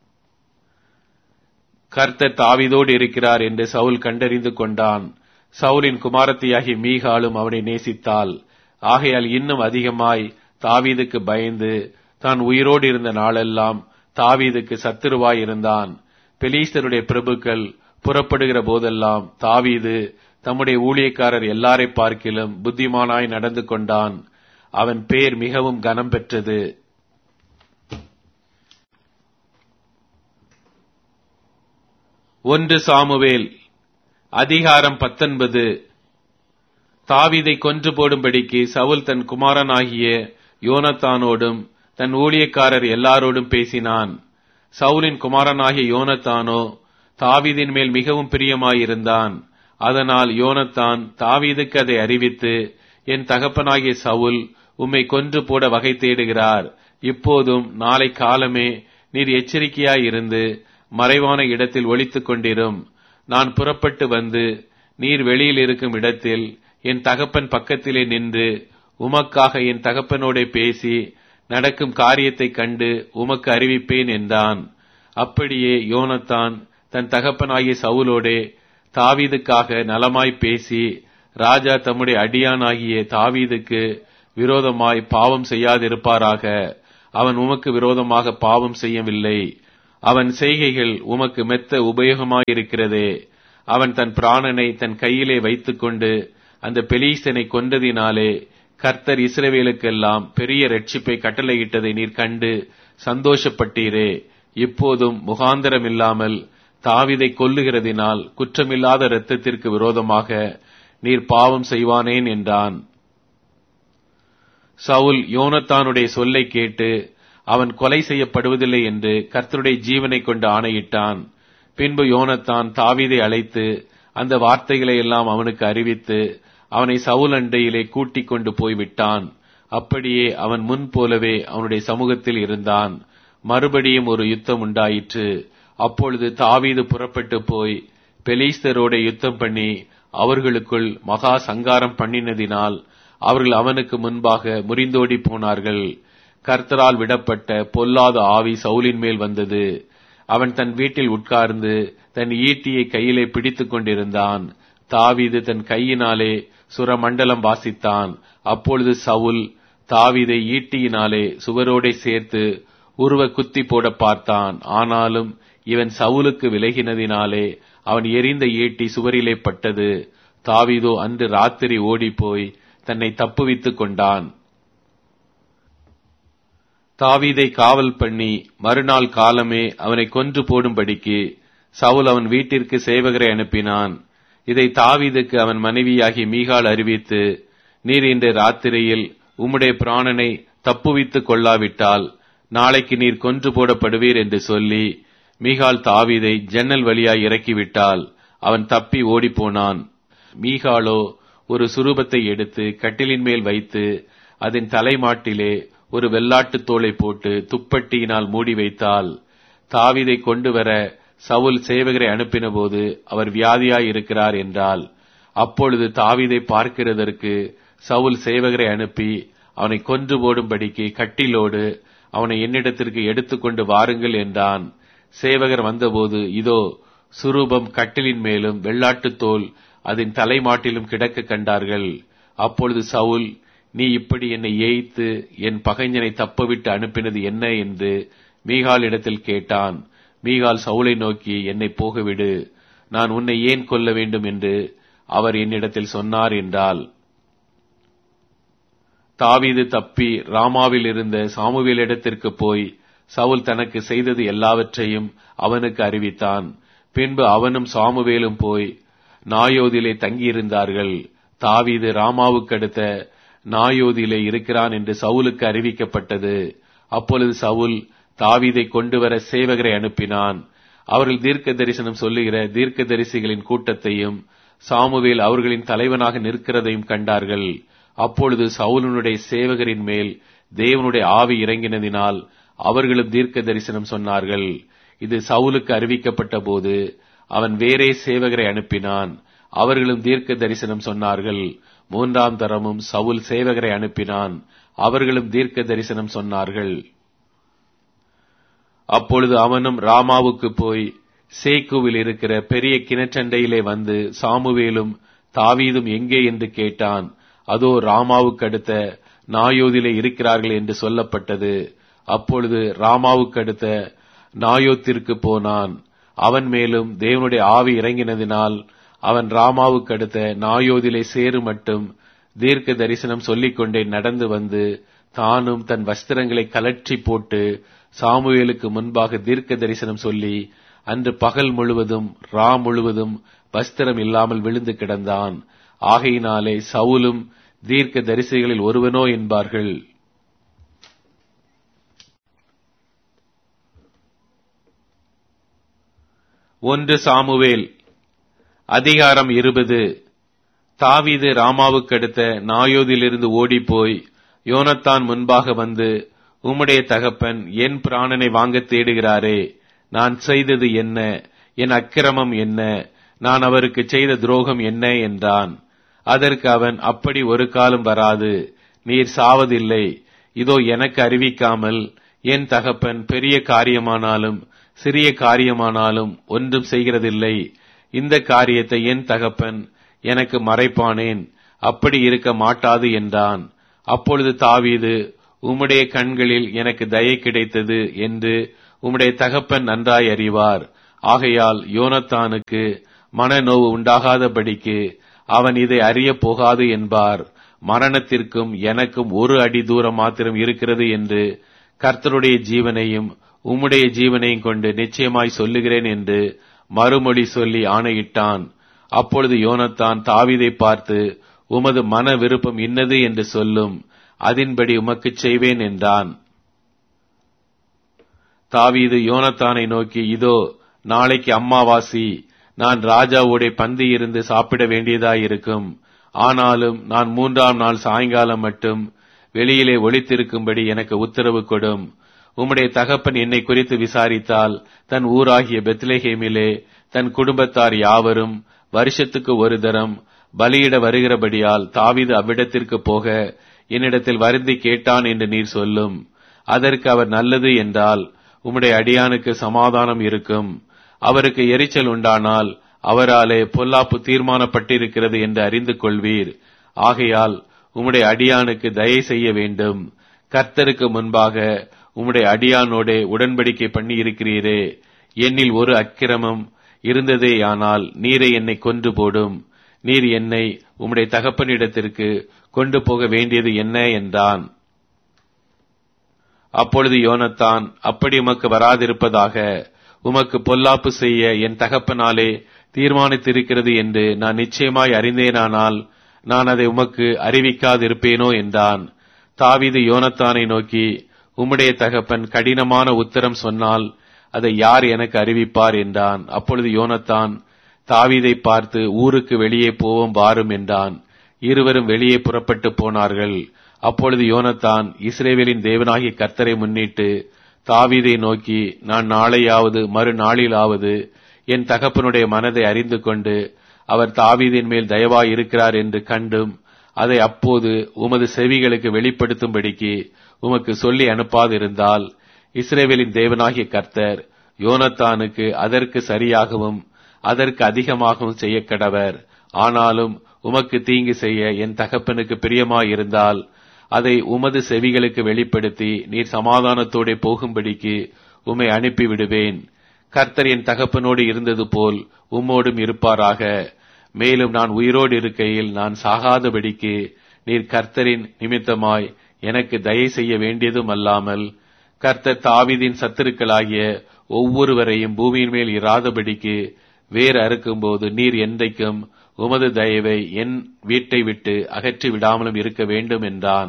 கர்த்தர் தாவிதோடு இருக்கிறார் என்று சவுல் கண்டறிந்து கொண்டான் சவுலின் குமாரத்தியாகிய மீகாலும் அவனை நேசித்தாள் ஆகையால் இன்னும் அதிகமாய் தாவீதுக்கு பயந்து தான் உயிரோடு இருந்த நாளெல்லாம் தாவீதுக்கு சத்துருவாய் இருந்தான் பெலீஸ்தருடைய பிரபுக்கள் புறப்படுகிற போதெல்லாம் தாவீது தம்முடைய ஊழியக்காரர் எல்லாரை பார்க்கிலும் புத்திமானாய் நடந்து கொண்டான் அவன் பேர் மிகவும் கனம் பெற்றது ஒன்று சாமுவேல் அதிகாரம் பத்தொன்பது தாவீதை கொன்று போடும்படிக்கு சவுல் தன் குமாரனாகிய யோனத்தானோடும் தன் ஊழியக்காரர் எல்லாரோடும் பேசினான் சவுலின் குமாரனாகிய யோனத்தானோ தாவீதின் மேல் மிகவும் பிரியமாயிருந்தான் அதனால் யோனத்தான் தாவீதுக்கு அதை அறிவித்து என் தகப்பனாகிய சவுல் உம்மை கொன்று போட வகை தேடுகிறார் இப்போதும் நாளை காலமே நீர் எச்சரிக்கையாயிருந்து மறைவான இடத்தில் ஒளித்துக் கொண்டிரும் நான் புறப்பட்டு வந்து நீர் வெளியில் இருக்கும் இடத்தில் என் தகப்பன் பக்கத்திலே நின்று உமக்காக என் தகப்பனோட பேசி நடக்கும் காரியத்தைக் கண்டு உமக்கு அறிவிப்பேன் என்றான் அப்படியே யோனத்தான் தன் தகப்பனாகிய சவுலோடே தாவீதுக்காக நலமாய் பேசி ராஜா தம்முடைய அடியானாகிய தாவீதுக்கு விரோதமாய் பாவம் செய்யாதிருப்பாராக அவன் உமக்கு விரோதமாக பாவம் செய்யவில்லை அவன் செய்கைகள் உமக்கு மெத்த உபயோகமாயிருக்கிறதே அவன் தன் பிராணனை தன் கையிலே வைத்துக்கொண்டு அந்த பெலீஸ்தனை கொன்றதினாலே கர்த்தர் இஸ்ரவேலுக்கெல்லாம் பெரிய ரட்சிப்பை கட்டளையிட்டதை நீர் கண்டு சந்தோஷப்பட்டீரே இப்போதும் முகாந்தரம் இல்லாமல் தாவிதை கொல்லுகிறதினால் குற்றமில்லாத இரத்தத்திற்கு விரோதமாக நீர் பாவம் செய்வானேன் என்றான் சவுல் யோனத்தானுடைய சொல்லை கேட்டு அவன் கொலை செய்யப்படுவதில்லை என்று கர்த்தருடைய ஜீவனை கொண்டு ஆணையிட்டான் பின்பு யோனத்தான் தாவீதை அழைத்து அந்த வார்த்தைகளை எல்லாம் அவனுக்கு அறிவித்து அவனை சவுல் அண்டையிலே கூட்டிக் கொண்டு போய்விட்டான் அப்படியே அவன் முன் போலவே அவனுடைய சமூகத்தில் இருந்தான் மறுபடியும் ஒரு யுத்தம் உண்டாயிற்று அப்பொழுது தாவீது புறப்பட்டு போய் பெலீஸ்தரோட யுத்தம் பண்ணி அவர்களுக்குள் மகா சங்காரம் பண்ணினதினால் அவர்கள் அவனுக்கு முன்பாக முறிந்தோடி போனார்கள் கர்த்தரால் விடப்பட்ட பொல்லாத ஆவி சவுலின் மேல் வந்தது அவன் தன் வீட்டில் உட்கார்ந்து தன் ஈட்டியை கையிலே பிடித்துக் கொண்டிருந்தான் தாவீது தன் கையினாலே சுரமண்டலம் வாசித்தான் அப்பொழுது சவுல் தாவீதை ஈட்டியினாலே சுவரோடே சேர்த்து உருவ குத்தி போட பார்த்தான் ஆனாலும் இவன் சவுலுக்கு விலகினதினாலே அவன் எரிந்த ஈட்டி சுவரிலே பட்டது தாவீதோ அன்று ராத்திரி ஓடிப்போய் தன்னை தப்புவித்துக் கொண்டான் தாவீதை காவல் பண்ணி மறுநாள் காலமே அவனை கொன்று போடும்படிக்கு சவுல் அவன் வீட்டிற்கு சேவகரை அனுப்பினான் இதை தாவீதுக்கு அவன் மனைவியாகி மீகால் அறிவித்து நீர் இன்று ராத்திரியில் உம்முடைய பிராணனை தப்புவித்துக் கொள்ளாவிட்டால் நாளைக்கு நீர் கொன்று போடப்படுவீர் என்று சொல்லி மீகால் தாவீதை ஜன்னல் வழியாய் இறக்கிவிட்டால் அவன் தப்பி ஓடிப்போனான் மீகாலோ ஒரு சுரூபத்தை எடுத்து கட்டிலின் மேல் வைத்து அதன் தலைமாட்டிலே ஒரு வெள்ளாட்டுத் தோலை போட்டு துப்பட்டியினால் மூடி வைத்தால் தாவீதை கொண்டு வர சவுல் சேவகரை அனுப்பினபோது அவர் வியாதியாய் இருக்கிறார் என்றால் அப்பொழுது தாவீதை பார்க்கிறதற்கு சவுல் சேவகரை அனுப்பி அவனை கொன்று போடும்படிக்கு கட்டிலோடு அவனை என்னிடத்திற்கு எடுத்துக்கொண்டு வாருங்கள் என்றான் சேவகர் வந்தபோது இதோ சுரூபம் கட்டிலின் மேலும் வெள்ளாட்டுத் தோல் அதன் தலைமாட்டிலும் கிடக்க கண்டார்கள் அப்பொழுது சவுல் நீ இப்படி என்னை ஏய்த்து என் பகைஞனை தப்பவிட்டு அனுப்பினது என்ன என்று மீகால் இடத்தில் கேட்டான் மீகால் சவுலை நோக்கி என்னை போகவிடு நான் உன்னை ஏன் கொல்ல வேண்டும் என்று அவர் என்னிடத்தில் சொன்னார் என்றால் தாவீது தப்பி ராமாவில் இருந்த சாமுவேல் இடத்திற்கு போய் சவுல் தனக்கு செய்தது எல்லாவற்றையும் அவனுக்கு அறிவித்தான் பின்பு அவனும் சாமுவேலும் போய் நாயோதிலே தங்கியிருந்தார்கள் தாவீது ராமாவுக்கு அடுத்த நாயோதிலே இருக்கிறான் என்று சவுலுக்கு அறிவிக்கப்பட்டது அப்பொழுது சவுல் தாவீதை கொண்டு வர சேவகரை அனுப்பினான் அவர்கள் தீர்க்க தரிசனம் சொல்லுகிற தீர்க்க தரிசிகளின் கூட்டத்தையும் சாமுவேல் அவர்களின் தலைவனாக நிற்கிறதையும் கண்டார்கள் அப்பொழுது சவுலனுடைய சேவகரின் மேல் தேவனுடைய ஆவி இறங்கினதினால் அவர்களும் தீர்க்க தரிசனம் சொன்னார்கள் இது சவுலுக்கு அறிவிக்கப்பட்ட போது அவன் வேறே சேவகரை அனுப்பினான் அவர்களும் தீர்க்க தரிசனம் சொன்னார்கள் மூன்றாம் தரமும் சவுல் சேவகரை அனுப்பினான் அவர்களும் தீர்க்க தரிசனம் சொன்னார்கள் அப்பொழுது அவனும் ராமாவுக்கு போய் சேக்குவில் இருக்கிற பெரிய கிணற்றண்டையிலே வந்து சாமுவேலும் தாவீதும் எங்கே என்று கேட்டான் அதோ ராமாவுக்கு அடுத்த நாயோதிலே இருக்கிறார்கள் என்று சொல்லப்பட்டது அப்பொழுது ராமாவுக்கு அடுத்த நாயோத்திற்கு போனான் அவன் மேலும் தேவனுடைய ஆவி இறங்கினதினால் அவன் ராமாவுக்கு அடுத்த நாயோதிலே சேரு மட்டும் தீர்க்க தரிசனம் சொல்லிக்கொண்டே நடந்து வந்து தானும் தன் வஸ்திரங்களை கலற்றி போட்டு சாமுவேலுக்கு முன்பாக தீர்க்க தரிசனம் சொல்லி அன்று பகல் முழுவதும் ரா முழுவதும் வஸ்திரம் இல்லாமல் விழுந்து கிடந்தான் ஆகையினாலே சவுலும் தீர்க்க தரிசிகளில் ஒருவனோ என்பார்கள் ஒன்று சாமுவேல் அதிகாரம் இருபது தாவீது ராமாவுக்கு அடுத்த நாயோதிலிருந்து ஓடிப்போய் யோனத்தான் முன்பாக வந்து உம்முடைய தகப்பன் என் பிராணனை வாங்க தேடுகிறாரே நான் செய்தது என்ன என் அக்கிரமம் என்ன நான் அவருக்கு செய்த துரோகம் என்ன என்றான் அதற்கு அவன் அப்படி ஒரு காலம் வராது நீர் சாவதில்லை இதோ எனக்கு அறிவிக்காமல் என் தகப்பன் பெரிய காரியமானாலும் சிறிய காரியமானாலும் ஒன்றும் செய்கிறதில்லை இந்த காரியத்தை என் தகப்பன் எனக்கு மறைப்பானேன் அப்படி இருக்க மாட்டாது என்றான் அப்பொழுது தாவீது உம்முடைய கண்களில் எனக்கு தயை கிடைத்தது என்று உம்முடைய தகப்பன் நன்றாய் அறிவார் ஆகையால் யோனத்தானுக்கு மனநோவு உண்டாகாதபடிக்கு அவன் இதை அறியப் போகாது என்பார் மரணத்திற்கும் எனக்கும் ஒரு அடி தூரம் மாத்திரம் இருக்கிறது என்று கர்த்தருடைய ஜீவனையும் உம்முடைய ஜீவனையும் கொண்டு நிச்சயமாய் சொல்லுகிறேன் என்று மறுமொழி சொல்லி ஆணையிட்டான் அப்பொழுது யோனத்தான் தாவீதை பார்த்து உமது மன விருப்பம் இன்னது என்று சொல்லும் அதின்படி உமக்குச் செய்வேன் என்றான் தாவீது யோனத்தானை நோக்கி இதோ நாளைக்கு அம்மாவாசி நான் ராஜாவோட பந்தி இருந்து சாப்பிட வேண்டியதாயிருக்கும் ஆனாலும் நான் மூன்றாம் நாள் சாயங்காலம் மட்டும் வெளியிலே ஒளித்திருக்கும்படி எனக்கு உத்தரவு கொடும் உம்முடைய தகப்பன் என்னை குறித்து விசாரித்தால் தன் ஊராகிய பெத்லேஹேமிலே தன் குடும்பத்தார் யாவரும் வருஷத்துக்கு ஒரு தரம் பலியிட வருகிறபடியால் தாவீது அவ்விடத்திற்கு போக என்னிடத்தில் வருந்தி கேட்டான் என்று நீர் சொல்லும் அதற்கு அவர் நல்லது என்றால் உம்முடைய அடியானுக்கு சமாதானம் இருக்கும் அவருக்கு எரிச்சல் உண்டானால் அவராலே பொல்லாப்பு தீர்மானப்பட்டிருக்கிறது என்று அறிந்து கொள்வீர் ஆகையால் உம்முடைய அடியானுக்கு தயை செய்ய வேண்டும் கர்த்தருக்கு முன்பாக உம்முடைய அடியானோடே உடன்படிக்கை பண்ணி இருக்கிறீரே என்னில் ஒரு அக்கிரமம் இருந்ததேயானால் நீரை என்னை கொன்று போடும் நீர் என்னை உம்முடைய தகப்பனிடத்திற்கு கொண்டு போக வேண்டியது என்ன என்றான் அப்பொழுது யோனத்தான் அப்படி உமக்கு வராதிருப்பதாக உமக்கு பொல்லாப்பு செய்ய என் தகப்பனாலே தீர்மானித்திருக்கிறது என்று நான் நிச்சயமாய் அறிந்தேனானால் நான் அதை உமக்கு அறிவிக்காதிருப்பேனோ என்றான் தாவீது யோனத்தானை நோக்கி உம்முடைய தகப்பன் கடினமான உத்தரம் சொன்னால் அதை யார் எனக்கு அறிவிப்பார் என்றான் அப்பொழுது யோனத்தான் தாவீதை பார்த்து ஊருக்கு வெளியே போவோம் வாரும் என்றான் இருவரும் வெளியே புறப்பட்டு போனார்கள் அப்பொழுது யோனத்தான் இஸ்ரேவேலின் தேவனாகிய கர்த்தரை முன்னிட்டு தாவீதை நோக்கி நான் நாளையாவது மறுநாளிலாவது என் தகப்பனுடைய மனதை அறிந்து கொண்டு அவர் தாவீதின் மேல் தயவாய் இருக்கிறார் என்று கண்டும் அதை அப்போது உமது செவிகளுக்கு வெளிப்படுத்தும்படிக்கு உமக்கு சொல்லி அனுப்பாதிருந்தால் இஸ்ரேவேலின் தேவனாகிய கர்த்தர் யோனத்தானுக்கு அதற்கு சரியாகவும் அதற்கு அதிகமாகவும் செய்ய கடவர் ஆனாலும் உமக்கு தீங்கு செய்ய என் தகப்பனுக்கு பிரியமாயிருந்தால் அதை உமது செவிகளுக்கு வெளிப்படுத்தி நீர் சமாதானத்தோടെ போகும்படிக்கு உம்மை அனுப்பி விடுவேன் கர்த்தர் என் தகப்பனோடு இருந்தது போல் உம்மோடும் இருப்பாராக மேலும் நான் உயிரோடு இருக்கையில் நான் சாகாதபடிக்கு நீர் கர்த்தரின் நிமித்தமாய் எனக்கு தயை செய்ய வேண்டியதும் அல்லாமல் கர்த்தர் தாவிதின் சத்துருக்களாகிய ஒவ்வொருவரையும் பூமியின் மேல் இராதபடிக்கு வேர் அறுக்கும்போது நீர் என்றைக்கும் உமது தயவை என் வீட்டை விட்டு அகற்றி விடாமலும் இருக்க வேண்டும் என்றான்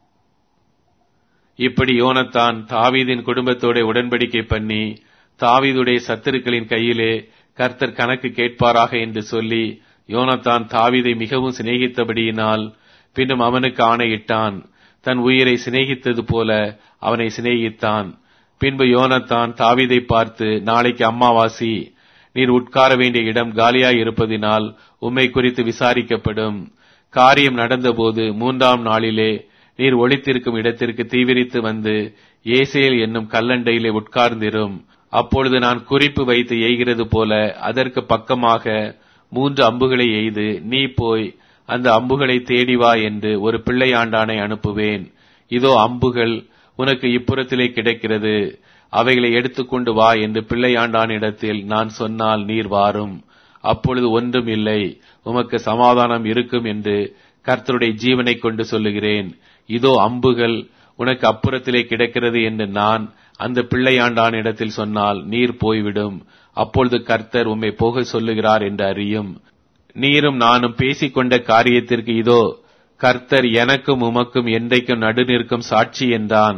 இப்படி யோனத்தான் தாவீதின் குடும்பத்தோட உடன்படிக்கை பண்ணி தாவீதுடைய சத்துருக்களின் கையிலே கர்த்தர் கணக்கு கேட்பாராக என்று சொல்லி யோனத்தான் தாவீதை மிகவும் சிநேகித்தபடியினால் பின்னும் அவனுக்கு ஆணையிட்டான் தன் உயிரை சிநேகித்தது போல அவனை சிநேகித்தான் பின்பு யோனத்தான் தாவீதை பார்த்து நாளைக்கு அம்மாவாசி நீர் உட்கார வேண்டிய இடம் காலியாய் இருப்பதினால் உம்மை குறித்து விசாரிக்கப்படும் காரியம் நடந்தபோது மூன்றாம் நாளிலே நீர் ஒளித்திருக்கும் இடத்திற்கு தீவிரித்து வந்து ஏசேல் என்னும் கல்லண்டையிலே உட்கார்ந்திரும் அப்பொழுது நான் குறிப்பு வைத்து எய்கிறது போல அதற்கு பக்கமாக மூன்று அம்புகளை எய்து நீ போய் அந்த அம்புகளை தேடி வா என்று ஒரு பிள்ளையாண்டானை அனுப்புவேன் இதோ அம்புகள் உனக்கு இப்புறத்திலே கிடைக்கிறது அவைகளை எடுத்துக்கொண்டு வா என்று பிள்ளையாண்டானிடத்தில் நான் சொன்னால் நீர் வாரும் அப்பொழுது ஒன்றும் இல்லை உமக்கு சமாதானம் இருக்கும் என்று கர்த்தருடைய ஜீவனை கொண்டு சொல்லுகிறேன் இதோ அம்புகள் உனக்கு அப்புறத்திலே கிடக்கிறது என்று நான் அந்த பிள்ளையாண்டான் இடத்தில் சொன்னால் நீர் போய்விடும் அப்பொழுது கர்த்தர் உம்மை போக சொல்லுகிறார் என்று அறியும் நீரும் நானும் பேசிக்கொண்ட காரியத்திற்கு இதோ கர்த்தர் எனக்கும் உமக்கும் என்றைக்கும் நடுநிற்கும் சாட்சி என்றான்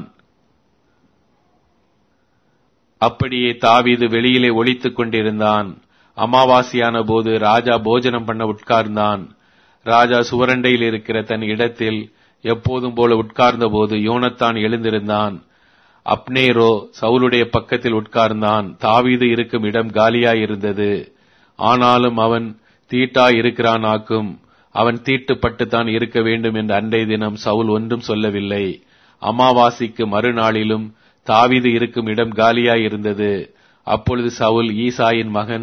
அப்படியே தாவீது வெளியிலே ஒளித்துக் கொண்டிருந்தான் அமாவாசையான போது ராஜா போஜனம் பண்ண உட்கார்ந்தான் ராஜா சுவரண்டையில் இருக்கிற தன் இடத்தில் எப்போதும் போல உட்கார்ந்த போது யோனத்தான் எழுந்திருந்தான் அப்னேரோ சவுலுடைய பக்கத்தில் உட்கார்ந்தான் தாவீது இருக்கும் இடம் காலியாயிருந்தது ஆனாலும் அவன் தீட்டாய் இருக்கிறானாக்கும் அவன் தீட்டுப்பட்டுத்தான் இருக்க வேண்டும் என்று அன்றைய தினம் சவுல் ஒன்றும் சொல்லவில்லை அமாவாசைக்கு மறுநாளிலும் தாவீது இருக்கும் இடம் காலியாயிருந்தது அப்பொழுது சவுல் ஈசாயின் மகன்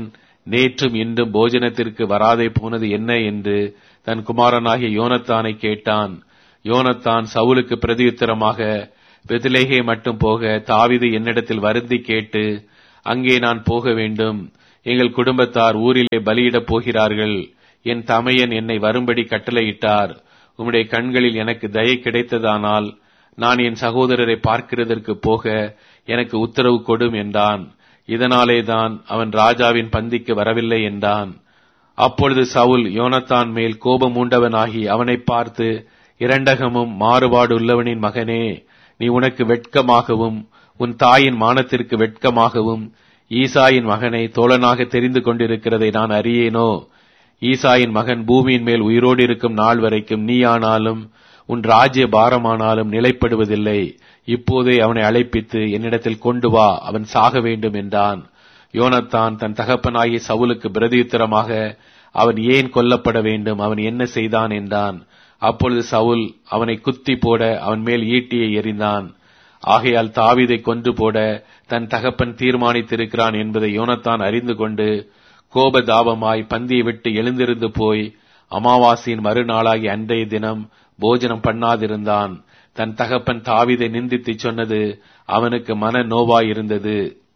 நேற்றும் இன்றும் போஜனத்திற்கு வராதே போனது என்ன என்று தன் குமாரனாகிய யோனத்தானை கேட்டான் யோனத்தான் சவுலுக்கு பிரதியுத்தரமாக பெதிலேகே மட்டும் போக தாவிது என்னிடத்தில் வருந்தி கேட்டு அங்கே நான் போக வேண்டும் எங்கள் குடும்பத்தார் ஊரிலே பலியிடப் போகிறார்கள் என் தமையன் என்னை வரும்படி கட்டளையிட்டார் உம்முடைய கண்களில் எனக்கு தயை கிடைத்ததானால் நான் என் சகோதரரை பார்க்கிறதற்கு போக எனக்கு உத்தரவு கொடும் என்றான் இதனாலே தான் அவன் ராஜாவின் பந்திக்கு வரவில்லை என்றான் அப்பொழுது சவுல் யோனத்தான் மேல் கோபம் உண்டவனாகி அவனை பார்த்து இரண்டகமும் மாறுபாடு உள்ளவனின் மகனே நீ உனக்கு வெட்கமாகவும் உன் தாயின் மானத்திற்கு வெட்கமாகவும் ஈசாயின் மகனை தோழனாக தெரிந்து கொண்டிருக்கிறதை நான் அறியேனோ ஈசாயின் மகன் பூமியின் மேல் உயிரோடு இருக்கும் நாள் வரைக்கும் நீயானாலும் உன் ராஜ்ய பாரமானாலும் நிலைப்படுவதில்லை இப்போதே அவனை அழைப்பித்து என்னிடத்தில் கொண்டு வா அவன் சாக வேண்டும் என்றான் யோனத்தான் தன் தகப்பனாகிய சவுலுக்கு பிரதியுத்தரமாக அவன் ஏன் கொல்லப்பட வேண்டும் அவன் என்ன செய்தான் என்றான் அப்பொழுது சவுல் அவனை குத்தி போட அவன் மேல் ஈட்டியை எறிந்தான் ஆகையால் தாவீதை கொன்று போட தன் தகப்பன் தீர்மானித்திருக்கிறான் என்பதை யோனத்தான் அறிந்து கொண்டு கோபதாபமாய் பந்தியை விட்டு எழுந்திருந்து போய் அமாவாசையின் மறுநாளாகி அன்றைய தினம் போஜனம் பண்ணாதிருந்தான் தன் தகப்பன் தாவீதை நிந்தித்து சொன்னது அவனுக்கு மன நோவாயிருந்தது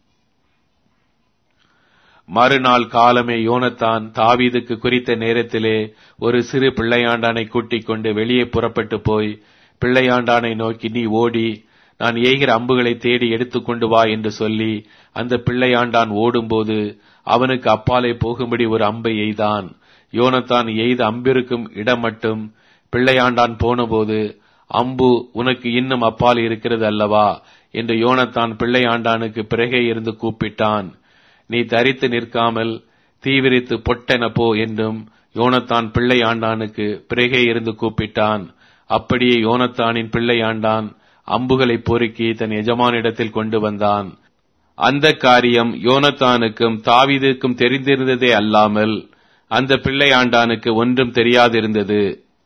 மறுநாள் காலமே யோனத்தான் தாவீதுக்கு குறித்த நேரத்திலே ஒரு சிறு பிள்ளையாண்டானை கூட்டிக் கொண்டு வெளியே புறப்பட்டு போய் பிள்ளையாண்டானை நோக்கி நீ ஓடி நான் ஏகிற அம்புகளை தேடி எடுத்துக்கொண்டு வா என்று சொல்லி அந்த பிள்ளையாண்டான் ஓடும்போது அவனுக்கு அப்பாலே போகும்படி ஒரு அம்பை எய்தான் யோனத்தான் எய்த அம்பிருக்கும் இடம் மட்டும் பிள்ளையாண்டான் போனபோது அம்பு உனக்கு இன்னும் அப்பால் இருக்கிறது அல்லவா என்று யோனத்தான் பிள்ளையாண்டானுக்கு பிறகே இருந்து கூப்பிட்டான் நீ தரித்து நிற்காமல் தீவிரித்து பொட்டென போ என்றும் யோனத்தான் பிள்ளை ஆண்டானுக்கு பிறகே இருந்து கூப்பிட்டான் அப்படியே யோனத்தானின் பிள்ளை ஆண்டான் அம்புகளை பொறுக்கி தன் எஜமானிடத்தில் கொண்டு வந்தான் அந்த காரியம் யோனத்தானுக்கும் தாவீதுக்கும் தெரிந்திருந்ததே அல்லாமல் அந்த பிள்ளை ஆண்டானுக்கு ஒன்றும் தெரியாதிருந்தது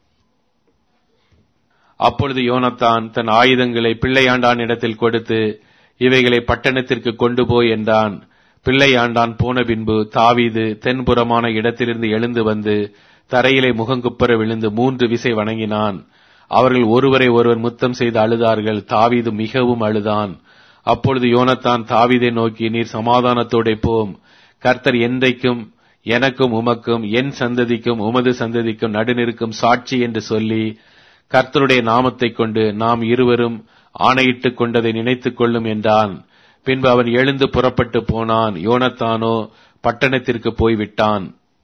அப்பொழுது யோனத்தான் தன் ஆயுதங்களை பிள்ளையாண்டான் இடத்தில் கொடுத்து இவைகளை பட்டணத்திற்கு கொண்டு போய் என்றான் பிள்ளையாண்டான் போன பின்பு தாவீது தென்புறமான இடத்திலிருந்து எழுந்து வந்து தரையிலே முகங்குப்புற விழுந்து மூன்று விசை வணங்கினான் அவர்கள் ஒருவரை ஒருவர் முத்தம் செய்து அழுதார்கள் தாவீது மிகவும் அழுதான் அப்பொழுது யோனத்தான் தாவீதை நோக்கி நீர் சமாதானத்தோட போம் கர்த்தர் என்றைக்கும் எனக்கும் உமக்கும் என் சந்ததிக்கும் உமது சந்ததிக்கும் நடுநிற்கும் சாட்சி என்று சொல்லி கர்த்தருடைய நாமத்தைக் கொண்டு நாம் இருவரும் ஆணையிட்டுக் கொண்டதை நினைத்துக் கொள்ளும் என்றான் பின்பு அவன் எழுந்து புறப்பட்டு போனான் யோனத்தானோ பட்டணத்திற்கு போய்விட்டான்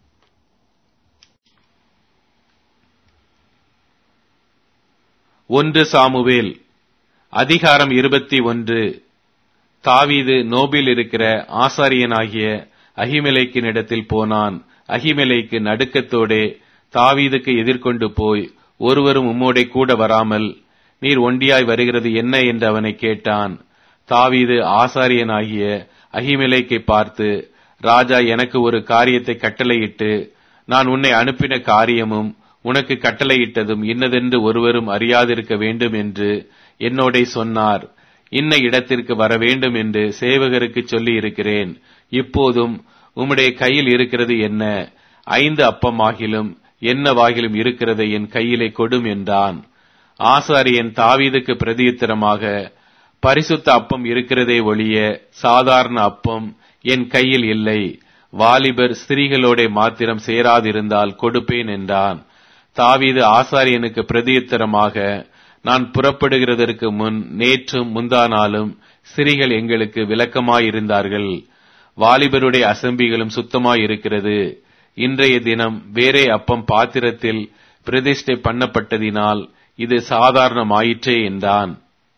ஒன்று சாமுவேல் அதிகாரம் இருபத்தி ஒன்று தாவீது நோபில் இருக்கிற ஆசாரியனாகிய அகிமெலைக்கின் இடத்தில் போனான் அகிமெலைக்கு நடுக்கத்தோடே தாவீதுக்கு எதிர்கொண்டு போய் ஒருவரும் உம்மோடே கூட வராமல் நீர் ஒண்டியாய் வருகிறது என்ன என்று அவனை கேட்டான் தாவீது ஆசாரியனாகிய அகிமெலைக்கை பார்த்து ராஜா எனக்கு ஒரு காரியத்தை கட்டளையிட்டு நான் உன்னை அனுப்பின காரியமும் உனக்கு கட்டளையிட்டதும் இன்னதென்று ஒருவரும் அறியாதிருக்க வேண்டும் என்று என்னோடே சொன்னார் இன்ன இடத்திற்கு வர வேண்டும் என்று சேவகருக்கு சொல்லி இருக்கிறேன் இப்போதும் உம்முடைய கையில் இருக்கிறது என்ன ஐந்து அப்பமாகிலும் என்னவாகிலும் இருக்கிறதை என் கையிலே கொடும் என்றான் ஆசாரியன் தாவீதுக்கு பிரதியுத்தரமாக பரிசுத்த அப்பம் இருக்கிறதே ஒழிய சாதாரண அப்பம் என் கையில் இல்லை வாலிபர் ஸ்திரீகளோட மாத்திரம் சேராதிருந்தால் கொடுப்பேன் என்றான் தாவீது ஆசாரியனுக்கு பிரதியுத்தரமாக நான் புறப்படுகிறதற்கு முன் நேற்றும் முந்தா நாளும் ஸ்திரீகள் எங்களுக்கு விளக்கமாயிருந்தார்கள் வாலிபருடைய அசம்பிகளும் சுத்தமாயிருக்கிறது இன்றைய தினம் வேறே அப்பம் பாத்திரத்தில் பிரதிஷ்டை பண்ணப்பட்டதினால் இது சாதாரணமாயிற்றே என்றான்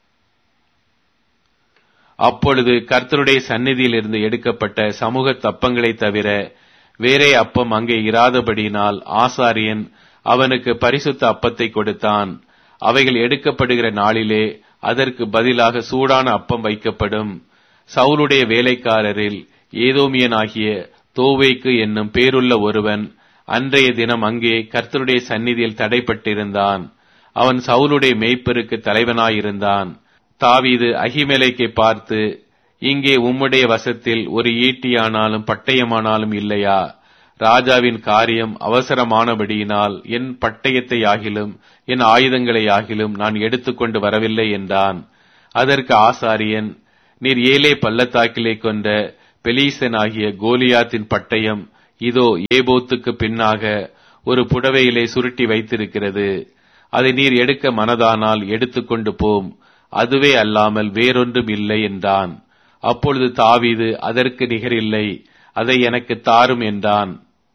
அப்பொழுது கர்த்தருடைய சந்நிதியிலிருந்து எடுக்கப்பட்ட சமூக தப்பங்களை தவிர வேறே அப்பம் அங்கே இராதபடியினால் ஆசாரியன் அவனுக்கு பரிசுத்த அப்பத்தை கொடுத்தான் அவைகள் எடுக்கப்படுகிற நாளிலே அதற்கு பதிலாக சூடான அப்பம் வைக்கப்படும் சவுலுடைய வேலைக்காரரில் ஏதோமியனாகிய தோவேக்கு என்னும் பேருள்ள ஒருவன் அன்றைய தினம் அங்கே கர்த்தருடைய சந்நிதியில் தடைப்பட்டிருந்தான் அவன் சவுலுடைய மேய்ப்பருக்கு தலைவனாயிருந்தான் தாவீது அகிமேலைக்கை பார்த்து இங்கே உம்முடைய வசத்தில் ஒரு ஈட்டியானாலும் பட்டயமானாலும் இல்லையா ராஜாவின் காரியம் அவசரமானபடியினால் என் பட்டயத்தை ஆகிலும் என் ஆயுதங்களை ஆகிலும் நான் எடுத்துக்கொண்டு வரவில்லை என்றான் அதற்கு ஆசாரியன் நீர் ஏலே பள்ளத்தாக்கிலே கொண்ட பெலீசனாகிய கோலியாத்தின் பட்டயம் இதோ ஏபோத்துக்கு பின்னாக ஒரு புடவையிலே சுருட்டி வைத்திருக்கிறது அதை நீர் எடுக்க மனதானால் எடுத்துக்கொண்டு போம் அதுவே அல்லாமல் வேறொன்றும் இல்லை என்றான் அப்பொழுது தாவீது அதற்கு நிகரில்லை அதை எனக்கு தாரும் என்றான்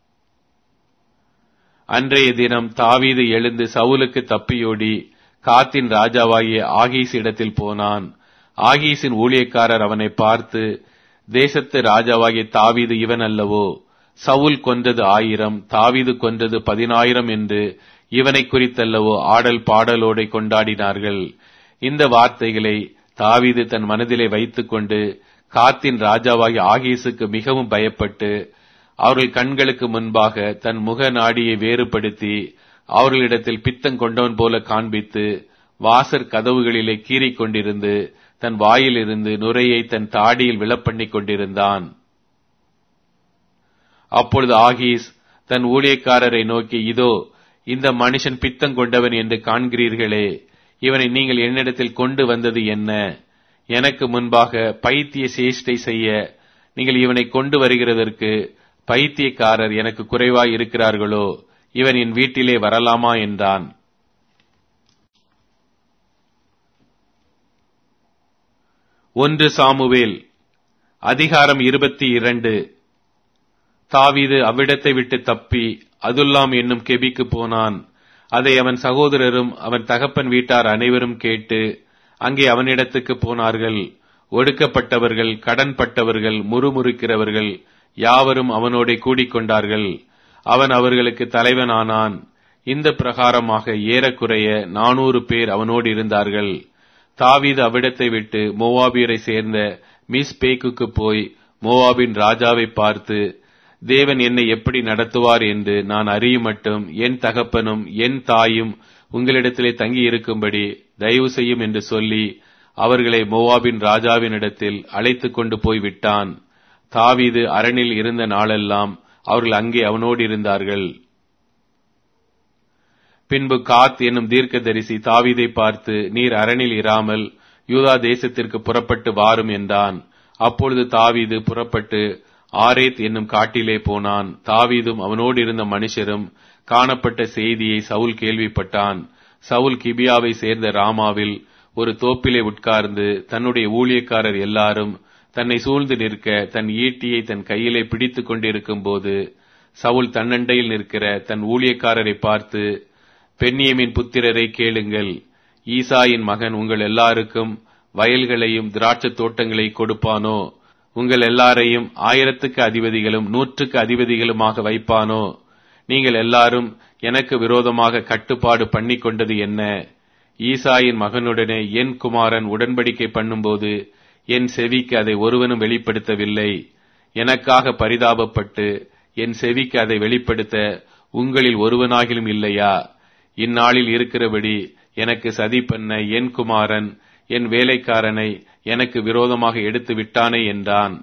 அன்றைய தினம் தாவீது எழுந்து சவுலுக்கு தப்பியோடி காத்தின் ராஜாவாகிய ஆகீஸ் இடத்தில் போனான் ஆகீஸின் ஊழியக்காரர் அவனை பார்த்து தேசத்து ராஜாவாகிய தாவீது இவன் அல்லவோ சவுல் கொன்றது ஆயிரம் தாவீது கொன்றது பதினாயிரம் என்று இவனை குறித்தல்லவோ ஆடல் பாடலோடை கொண்டாடினார்கள் இந்த வார்த்தைகளை தாவீது தன் மனதிலே வைத்துக்கொண்டு காத்தின் ராஜாவாகிய ஆகீசுக்கு மிகவும் பயப்பட்டு அவர்கள் கண்களுக்கு முன்பாக தன் முக நாடியை வேறுபடுத்தி அவர்களிடத்தில் பித்தம் கொண்டவன் போல காண்பித்து வாசற் கதவுகளிலே கீறிக் கொண்டிருந்து தன் வாயிலிருந்து நுரையை தன் தாடியில் விழப்பண்ணிக் கொண்டிருந்தான் அப்பொழுது ஆகீஸ் தன் ஊழியக்காரரை நோக்கி இதோ இந்த மனுஷன் பித்தம் கொண்டவன் என்று காண்கிறீர்களே இவனை நீங்கள் என்னிடத்தில் கொண்டு வந்தது என்ன எனக்கு முன்பாக பைத்திய சேஷ்டை செய்ய நீங்கள் இவனை கொண்டு வருகிறதற்கு பைத்தியக்காரர் எனக்கு குறைவாய் இருக்கிறார்களோ இவன் என் வீட்டிலே வரலாமா என்றான் ஒன்று சாமுவேல் அதிகாரம் இருபத்தி இரண்டு தாவீது அவ்விடத்தை விட்டு தப்பி அதுல்லாம் என்னும் கெபிக்கு போனான் அதை அவன் சகோதரரும் அவன் தகப்பன் வீட்டார் அனைவரும் கேட்டு அங்கே அவனிடத்துக்கு போனார்கள் ஒடுக்கப்பட்டவர்கள் கடன்பட்டவர்கள் முறுமுறுக்கிறவர்கள் யாவரும் அவனோட கூடிக்கொண்டார்கள் அவன் அவர்களுக்கு தலைவனானான் இந்த பிரகாரமாக ஏறக்குறைய நானூறு பேர் அவனோடு இருந்தார்கள் தாவீது அவ்விடத்தை விட்டு மோவாபியரை சேர்ந்த மிஸ் பேக்குக்கு போய் மோவாபின் ராஜாவை பார்த்து தேவன் என்னை எப்படி நடத்துவார் என்று நான் அறியும் மட்டும் என் தகப்பனும் என் தாயும் உங்களிடத்திலே தங்கி இருக்கும்படி தயவு செய்யும் என்று சொல்லி அவர்களை மோவாபின் ராஜாவினிடத்தில் அழைத்து கொண்டு போய் விட்டான் தாவீது அரணில் இருந்த நாளெல்லாம் அவர்கள் அங்கே அவனோடு இருந்தார்கள் பின்பு காத் என்னும் தீர்க்கதரிசி தாவீதை பார்த்து நீர் அரணில் இராமல் யூதா தேசத்திற்கு புறப்பட்டு வாரும் என்றான் அப்பொழுது தாவீது புறப்பட்டு ஆரேத் என்னும் காட்டிலே போனான் தாவீதும் அவனோடு இருந்த மனுஷரும் காணப்பட்ட செய்தியை சவுல் கேள்விப்பட்டான் சவுல் கிபியாவை சேர்ந்த ராமாவில் ஒரு தோப்பிலே உட்கார்ந்து தன்னுடைய ஊழியக்காரர் எல்லாரும் தன்னை சூழ்ந்து நிற்க தன் ஈட்டியை தன் கையிலே பிடித்துக் கொண்டிருக்கும் போது சவுல் தன்னண்டையில் நிற்கிற தன் ஊழியக்காரரை பார்த்து பெண்ணியமின் புத்திரரை கேளுங்கள் ஈசாயின் மகன் உங்கள் எல்லாருக்கும் வயல்களையும் திராட்சத் தோட்டங்களை கொடுப்பானோ உங்கள் எல்லாரையும் ஆயிரத்துக்கு அதிபதிகளும் நூற்றுக்கு அதிபதிகளுமாக வைப்பானோ நீங்கள் எல்லாரும் எனக்கு விரோதமாக கட்டுப்பாடு பண்ணி கொண்டது என்ன ஈசாயின் மகனுடனே என் குமாரன் உடன்படிக்கை பண்ணும்போது என் செவிக்கு அதை ஒருவனும் வெளிப்படுத்தவில்லை எனக்காக பரிதாபப்பட்டு என் செவிக்கு அதை வெளிப்படுத்த உங்களில் ஒருவனாகிலும் இல்லையா இந்நாளில் இருக்கிறபடி எனக்கு சதி பண்ண என் குமாரன் என் வேலைக்காரனை எனக்கு விரோதமாக எடுத்து விட்டானே என்றான்